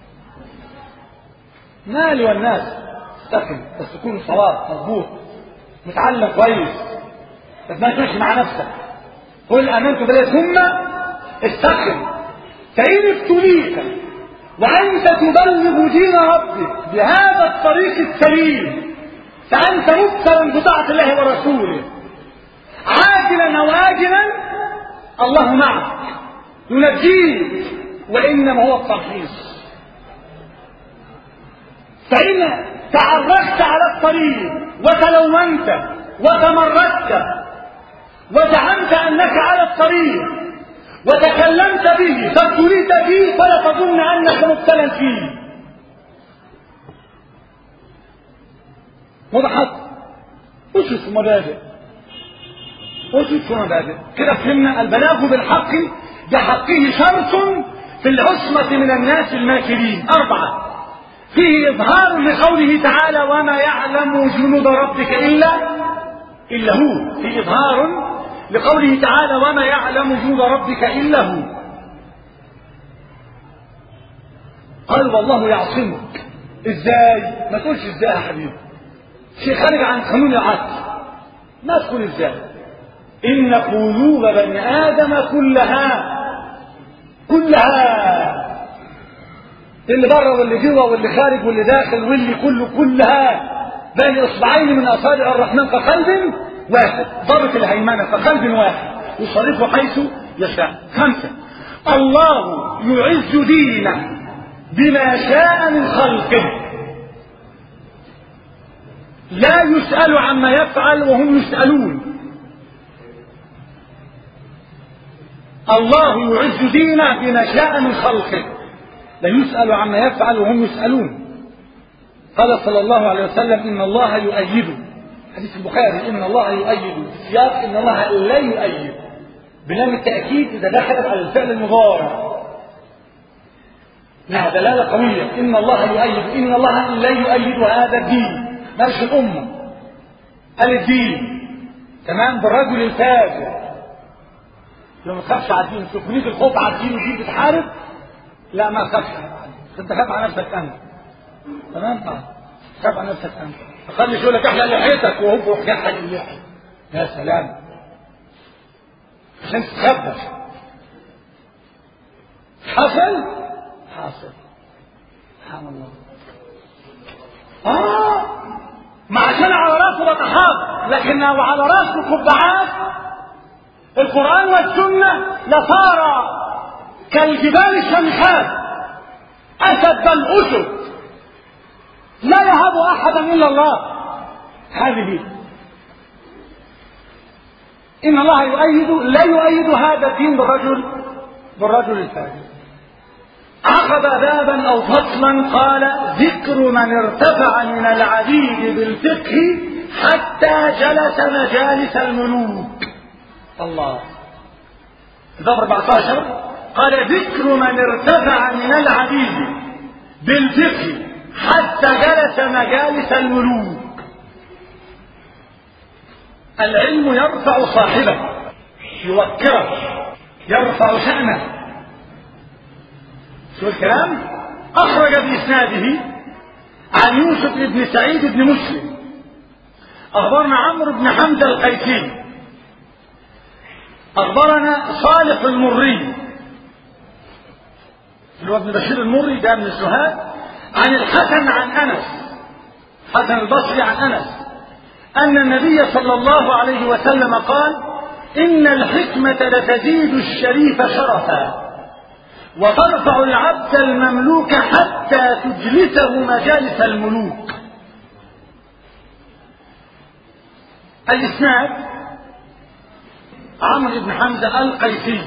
مالي والناس استقم بس تكون صواب مظبوط متعلم كويس بس ما تمشي مع نفسك قل امنت بالله ثم استقم فان ابتليت وانت تبلغ دين ربك بهذا الطريق السليم فانت مبتلى بطاعه الله ورسوله عاجلا او اجلا الله معك ينجيك وانما هو التمحيص فإن تعرفت على الطريق وتلونت وتمردت وزعمت أنك على الطريق وتكلمت به فابتليت فيه فلا تظن أنك مبتلى فيه وضحت أسس مبادئ أسس مبادئ كده فهمنا البلاغ بالحق بحقه شرط في العصمة من الناس الماكرين أربعة فيه إظهار لقوله تعالى وما يعلم جنود ربك إلا إلا هو فيه إظهار لقوله تعالى وما يعلم جنود ربك إلا هو قال والله يعصمك ازاي ما تقولش ازاي يا حبيبي شيء خارج عن قانون العقل ما تقول ازاي ان قلوب بني ادم كلها كلها اللي بره واللي جوه واللي خارج واللي داخل واللي كله كلها بين اصبعين من اصابع الرحمن كقلب واحد ضابط الهيمنه كقلب واحد يصرفه حيث يشاء خمسه الله يعز دينه بما شاء من خلقه لا يسأل عما يفعل وهم يسألون الله يعز دينه بما شاء من خلقه لا يسأل عما يفعل وهم يسألون قال صلى الله عليه وسلم إن الله يؤيد حديث البخاري إن الله يؤيد سياق إن الله لا يؤيد بلام التأكيد إذا دخلت على الفعل المضارع لها دلالة قوية إن الله يؤيد إن الله لا يؤيد هذا الدين مالش الأمة قال الدين تمام بالرجل الفاجر لو ما تخافش على الدين تكنيك الخوف على الدين ودين بتحارب لا ما تخافش انت خاف على نفسك انت تمام خاف على نفسك انت خلي يقول لك احلى لحيتك وهو يحلق اللحيه يا سلام عشان تتخبى حصل حاصل سبحان الله اه ما عشان على راسه بطحات لكن لو على راسه قبعات القرآن والسنة لصار كالجبال الشمخات أسد بل أسد لا يهاب أحدا إلا الله هذه إن الله يؤيد لا يؤيد هذا الدين بالرجل بالرجل الفاجر عقب بابا او فصلا قال ذكر من ارتفع من العبيد بالفقه حتى جلس مجالس الملوك الله باب 14 قال ذكر من ارتفع من العبيد بالفقه حتى جلس مجالس الملوك العلم يرفع صاحبه يوكره يرفع شأنه شو الكلام أخرج بإسناده عن يوسف بن سعيد بن مسلم أخبرنا عمرو بن حمزة القيسي أخبرنا صالح المري اللي هو ابن بشير المري ده من سهاد عن الحسن عن أنس حسن البصري عن أنس أن النبي صلى الله عليه وسلم قال إن الحكمة لتزيد الشريف شرفا وترفع العبد المملوك حتى تجلسه مجالس الملوك الإسناد عمرو بن حمزة القيسي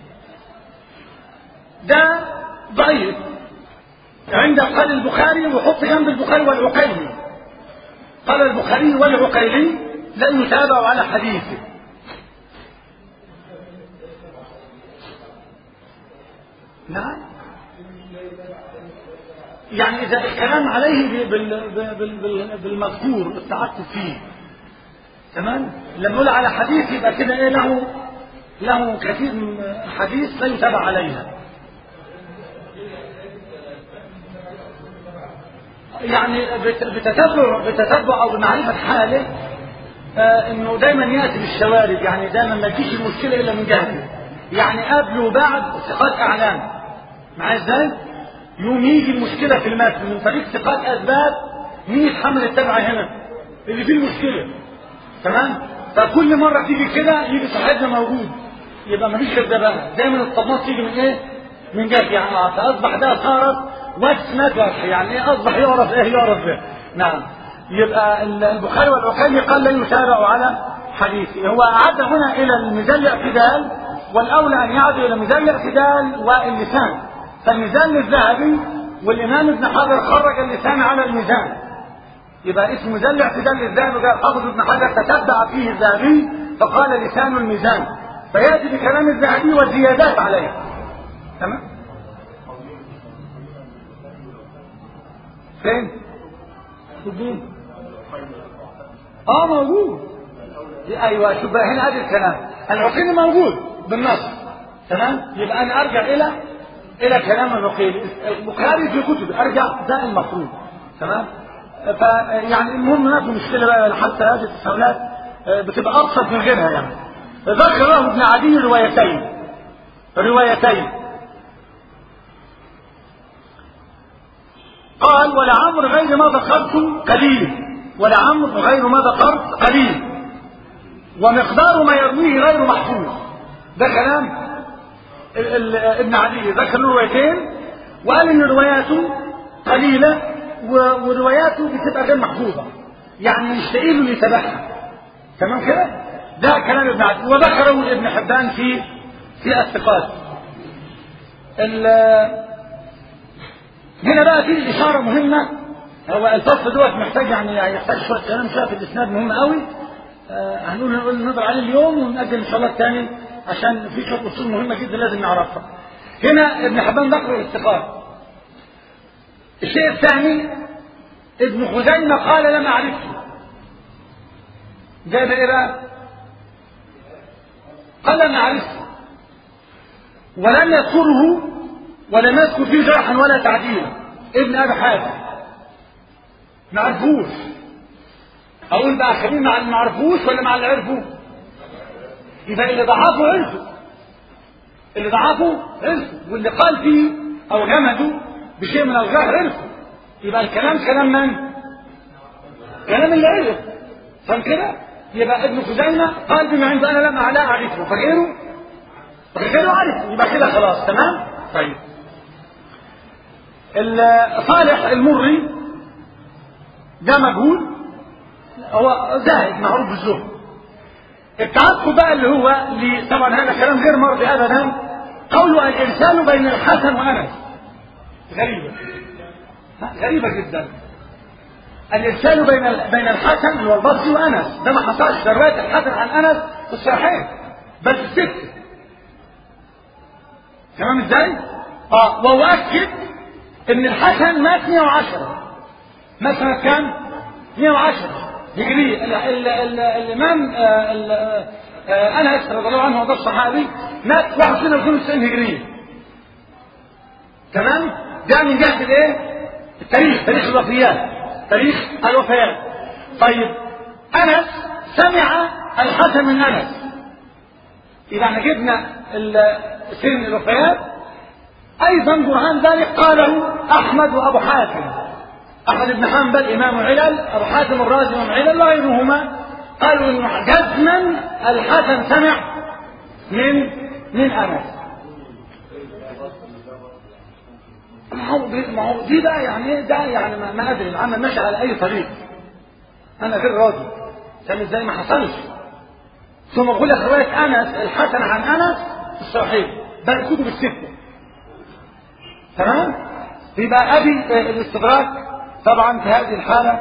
ده ضعيف عند قال البخاري وحط جنب البخاري والعقيلي قال البخاري والعقيلي لا يتابع على حديثه نعم يعني إذا الكلام عليه بال- بال- بال- بالمذكور التعقب فيه تمام لما نقول على حديث يبقى كده ايه له له كثير من حديث لا يتابع عليها يعني بت- بتتبع بتتبع او بمعرفه حاله آه انه دايما ياتي بالشوارد يعني دايما ما تجيش المشكله الا من جهته يعني قبل وبعد ثقات اعلام معايا ازاي؟ يوم يجي المشكله في المتن من طريق ثقات اسباب مين يتحمل التبع هنا؟ اللي فيه المشكله تمام؟ فكل مره تيجي كده يجي صاحبنا موجود يبقى مفيش غير ده بقى دايما الطماط تيجي من ايه؟ من جهه يعني فاصبح ده صارت واسمة وجه يعني ايه اصبح يعرف ايه يعرف ايه نعم يبقى البخاري والعقيلي قال لا يتابع على حديثه هو أعد هنا إلى الميزان الاعتدال والأولى أن يعد إلى ميزان الاعتدال واللسان فالميزان الذهبي والإمام ابن حجر خرج اللسان على الميزان يبقى اسم ميزان الاعتدال للذهبي قال حافظ ابن حجر تتبع فيه الذهبي فقال لسان الميزان فيأتي بكلام الذهبي والزيادات عليه تمام فين؟ الدين اه موجود ايوه شوف بقى هنا ادي الكلام العقيل موجود بالنص تمام يبقى انا ارجع الى الى كلام العقيل البخاري في كتب ارجع ده المفروض تمام فيعني المهم ما في مشكله بقى حتى هذه التساؤلات بتبقى ابسط من غيرها يعني ذكر له ابن عدي روايتين روايتين قال ولعمر غير ما ذكرت قليل ولعمر غير ما ذكرت قليل ومقدار ما يرويه غير محفوظ ده كلام ال ال ابن عدي ذكر له روايتين وقال ان رواياته قليله ورواياته بتبقى غير محفوظه يعني مش لاقي له اللي يتابعها تمام كده ده كلام ابن عدي وذكره ابن حبان في في الثقات هنا بقى في إشارة مهمة هو الفصل دوت محتاج يعني يحتاج شوية كلام شوية في الإسناد مهم قوي آه هنقول نقول نظر عليه اليوم ونأجل إن شاء الله الثاني عشان في شوية أصول مهمة جدا لازم نعرفها. هنا ابن حبان ذكر الاستقامة الشيء الثاني ابن خزيمة قال لم أعرفه جاب إيه بقى؟ قال لم أعرفه ولم يذكره ولم يذكر فيه جرحا ولا تعديلا ابن أبي حاتم ما عرفوش أقول بقى خلينا مع اللي ما عرفوش ولا مع اللي عرفوا؟ يبقى اللي ضعفوا عرفوا اللي ضعفوا عرفوا واللي قال فيه أو غمدوا بشيء من الجهر عرفوا يبقى الكلام كلام من؟ كلام اللي عرف فهم كده؟ يبقى ابن خزيمة قال بما عنده أنا لم لا أعرفه فغيره فغيره عرفه يبقى كده خلاص تمام؟ طيب صالح المري ده مجهول هو زاهد معروف بالزهد التعقب بقى اللي هو اللي طبعا هذا كلام غير مرضي ابدا قوله الارسال بين الحسن وانس غريبه غريبه جدا الارسال بين بين الحسن اللي هو البصري وانس ده ما حصلش ده روايه الحسن عن انس في الصحيحين بل في الست تمام ازاي؟ اه واؤكد ان الحسن مات 110 مات سنه كام؟ 110 هجري الامام انس رضي الله عنه وارضاه الصحابي مات 21 او 92 هجريه تمام؟ ده من جهه الايه؟ التاريخ تاريخ الوفيات تاريخ الوفيات طيب انس سمع الحسن من انس اذا احنا جبنا سن الوفيات ايضا برهان ذلك قاله احمد وابو حاتم احمد بن حنبل امام علل ابو حاتم الرازي امام علل وغيرهما قالوا انه جزما الحسن سمع من من انس ما هو ما هو دي بقى يعني ده يعني ما, ما ادري العمل ماشي على اي طريق انا غير راضي كان ازاي ما حصلش ثم بقول لك روايه انس الحسن عن انس في الصحيح بل الكتب السته تمام يبقى ابي الاستدراك طبعا في هذه الحاله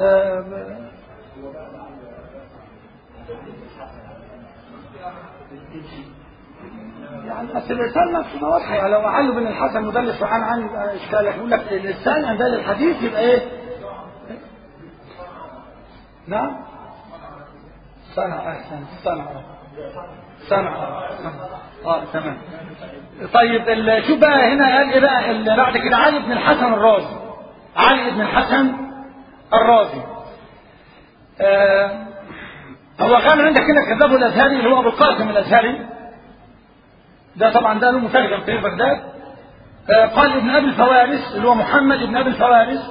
يعني اصل الانسان نفسه واضحه يعني لو علوا بن الحسن مدلس وعن عن يبقى اشكال يقول لك الانسان عند الحديث يبقى ايه؟ نعم صنع احسن صنع صنع اه تمام طيب شوف بقى هنا قال ايه بقى اللي بعد كده علي بن الحسن الرازي علي بن الحسن الرازي آه هو كان عندك هنا كذابه الازهري اللي هو ابو القاسم الازهري ده طبعا ده له مترجم في بغداد آه قال ابن ابي الفوارس اللي هو محمد ابن ابي الفوارس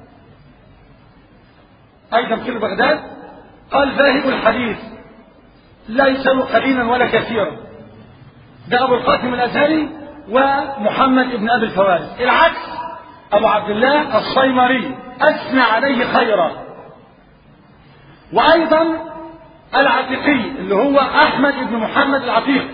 ايضا في بغداد قال ذاهب الحديث لا يسأل قليلا ولا كثيرا ده ابو القاسم الازهري ومحمد ابن ابي الفوارس العكس ابو عبد الله الصيمري اثنى عليه خيرا وايضا العتيقي اللي هو احمد بن محمد العتيق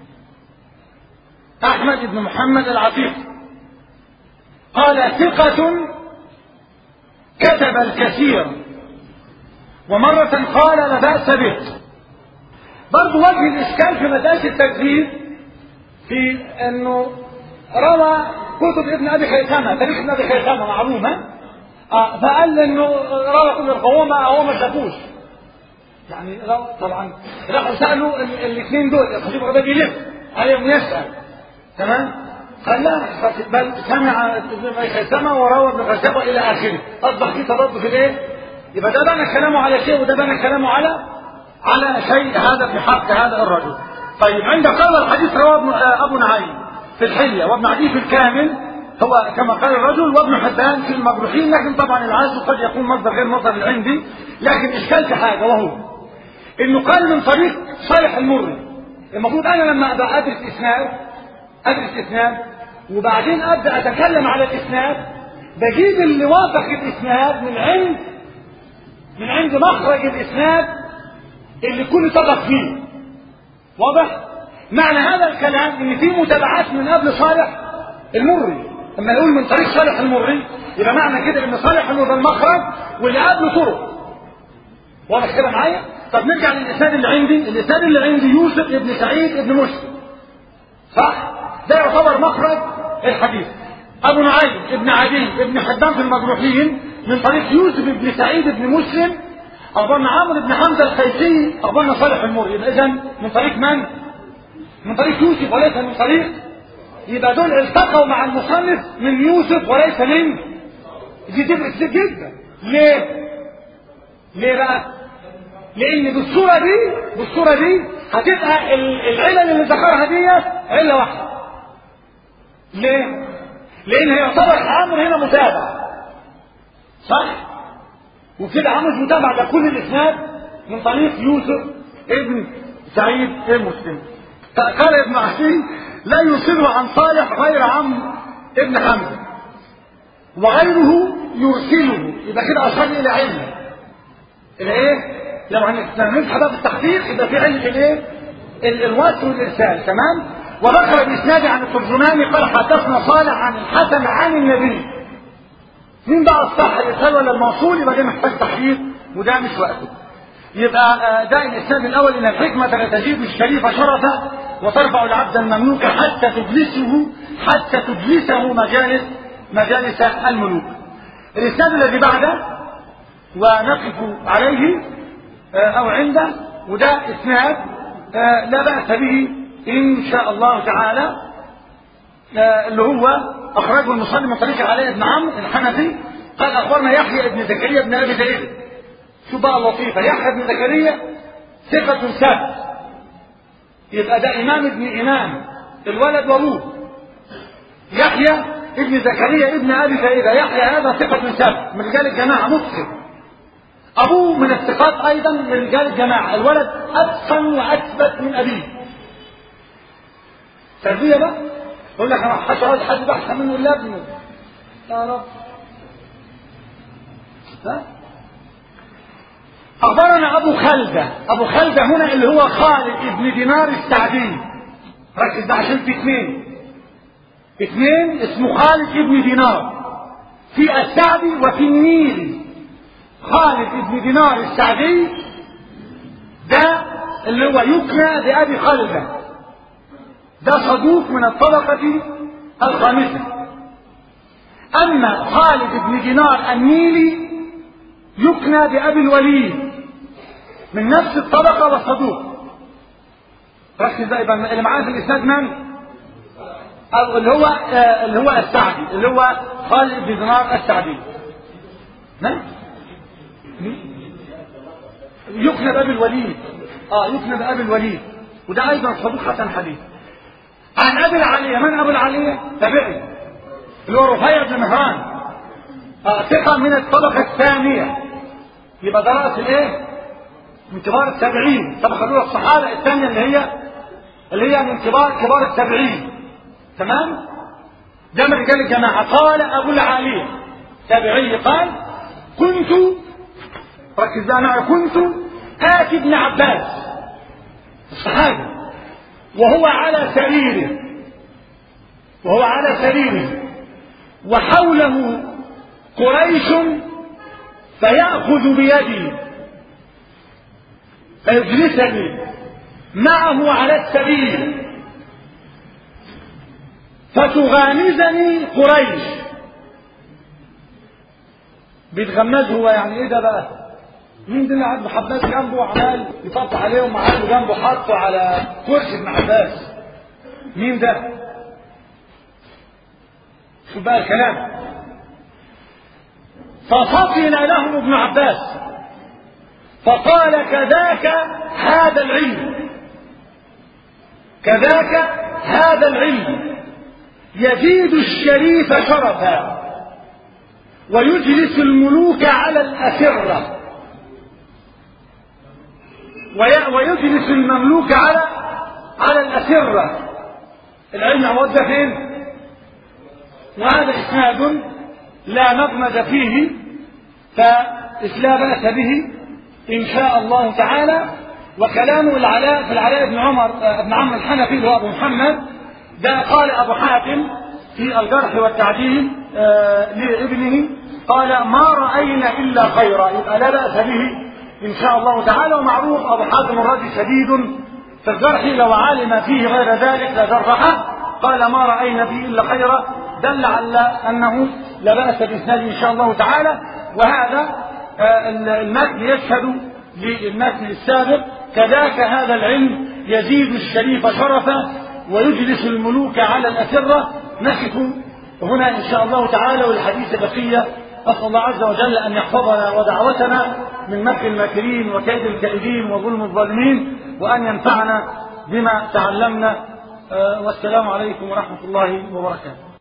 احمد بن محمد العتيق قال ثقة كتب الكثير ومرة قال لا بأس به برضو وجه الإشكال في مسألة التكذيب في أنه روى كتب ابن أبي خيثمة تاريخ ابن أبي خيثمة معلومة آه فقال انه روى كل القوامة هو ما شافوش يعني طبعا راحوا سالوا الاثنين دول الخطيب الربيع يلف عليهم يسال تمام قال لا بل سمع ابن خيثمة وروى ابن خيثمة الى اخره اصبح في تضاد في الايه؟ يبقى ده بنى كلامه على شيء وده بنى كلامه على على شيء هذا في حق هذا الرجل طيب عند قال الحديث رواه ابن ابو نعيم في الحليه وابن عدي في الكامل هو كما قال الرجل وابن حبان في المجروحين لكن طبعا العاز قد يكون مصدر غير مصدر العندي لكن اشكال في حاجه وهو انه قال من طريق صالح المري المفروض انا لما ابقى ادرس اسناد ادرس اسناد وبعدين ابدا اتكلم على الاسناد بجيب اللي وافق الاسناد من عند من عند مخرج الاسناد اللي كل طبق فيه واضح معنى هذا الكلام ان في متابعات من قبل صالح المري لما نقول من طريق صالح المري يبقى معنى كده ان صالح المري المخرج واللي قبله طرق واضح كده معايا طب نرجع للاسناد اللي عندي الاسناد اللي عندي يوسف ابن سعيد ابن مسلم صح ده يعتبر مخرج الحديث أبو نعيم ابن عدي ابن حبان في المجروحين من طريق يوسف بن سعيد بن مسلم أخبرنا عمرو بن حمزة الخيسي أخبرنا صالح المري يبقى إذا من طريق من؟ من طريق يوسف وليس من طريق يبقى دول التقوا مع المصنف من يوسف وليس من دي تفرق كتير جدا ليه؟ ليه بقى؟ لأن بالصورة دي بالصورة دي هتبقى العلل اللي ذكرها ديت علة واحدة. ليه؟ لأن يعتبر عمرو هنا متابع. صح؟ وكده عمرو متابع ده كل الإسناد من طريق يوسف ابن سعيد المسلم. قال ابن عسير لا يصله عن صالح غير عمرو ابن حمزة وغيره يرسله يبقى كده أشار إلى علم الايه لو هنمسح بقى في التحقيق يبقى في علم الايه الوصل والارسال تمام وذكر الاسناد عن الترجماني قال حدثنا صالح عن الحسن عن النبي مين بقى الصح الارسال ولا الموصول يبقى ده محتاج تحقيق وده مش وقته يبقى ده الاسناد الاول ان الحكمه لا تزيد الشريف شرفا وترفع العبد المملوك حتى تجلسه حتى تجلسه مجالس مجالس الملوك الاسناد الذي بعده ونقف عليه او عنده وده اسناد لا باس به ان شاء الله تعالى اللي هو اخرجه المصلي من طريق علاء بن عمرو الحنفي قال اخبرنا يحيى بن زكريا بن ابي زيد شو بقى اللطيفه يحيى بن زكريا ثقة ثابت يبقى ده امام ابن امام الولد وابوه يحيى ابن زكريا ابن ابي زيد يحيى هذا ثقة ثابت من رجال الجماعه متقن أبوه من الثقات أيضا من رجال الجماعة الولد أتقن وأثبت من أبيه تربية بقى يقول لك أنا حتى عايز حد أحسن منه إلا ابنه يا رب ها أخبرنا أبو خلدة أبو خلدة هنا اللي هو خالد ابن دينار السعدي ركز ده عشان في اثنين اثنين اسمه خالد ابن دينار في السعدي وفي النيل خالد بن دينار السعدي ده اللي هو يكنى بأبي خلدة ده صدوق من الطبقة الخامسة أما خالد بن دينار النيلي يكنى بأبي الوليد من نفس الطبقة والصدوق ركز بقى يبقى اللي معاه في الإسناد من؟ أو اللي هو آه اللي هو السعدي اللي هو خالد بن دينار السعدي من؟ يكنى بأبي الوليد اه يكنى بأبي الوليد وده أيضا صدوق حسن حديث عن أبي العالية من أبو العالية؟ تابعي اللي هو رفيع بن مهران آه ثقة من الطبقة الثانية يبقى ده رأس الإيه؟ من كبار التابعين الطبقة الأولى الصحابة الثانية اللي هي اللي هي من كبار كبار التابعين تمام؟ ده من رجال الجماعة قال أبو العالية تابعي قال كنت ركز بقى معي كنت آتي ابن عباس الصحابي وهو على سريره وهو على سريره وحوله قريش فيأخذ بيدي فيجلسني معه على السرير فتغامزني قريش بيتغمز هو يعني ايه ده بقى مين ده اللي قاعد محباس جنبه وعمال يطبط عليهم وقعدوا جنبه حاطه على كرسي ابن عباس مين ده شوف بقى الكلام ففطن لهم ابن عباس فقال كذاك هذا العلم كذاك هذا العلم يزيد الشريف شرفا ويجلس الملوك على الأسرة ويجلس المملوك على على الأسرة العلم عود فين وهذا إسناد لا مضمد فيه فإسلا بأس به إن شاء الله تعالى وكلام العلاء في العلاء بن عمر بن عمرو الحنفي اللي هو أبو محمد ده قال أبو حاتم في الجرح والتعديل آه لابنه قال ما رأينا إلا خيرا يبقى لا بأس به إن شاء الله تعالى ومعروف أبو حاتم الرجل شديد في الجرح لو علم فيه غير ذلك لجرحه قال ما رأينا فيه إلا خيرا دل على أنه لا بأس بإسناده إن شاء الله تعالى وهذا المتن يشهد للمتن السابق كذاك هذا العلم يزيد الشريف شرفا ويجلس الملوك على الأسرة نقف هنا إن شاء الله تعالى والحديث بقية أسأل الله عز وجل أن يحفظنا ودعوتنا من مكر الماكرين وكيد الكائدين وظلم الظالمين وأن ينفعنا بما تعلمنا والسلام عليكم ورحمة الله وبركاته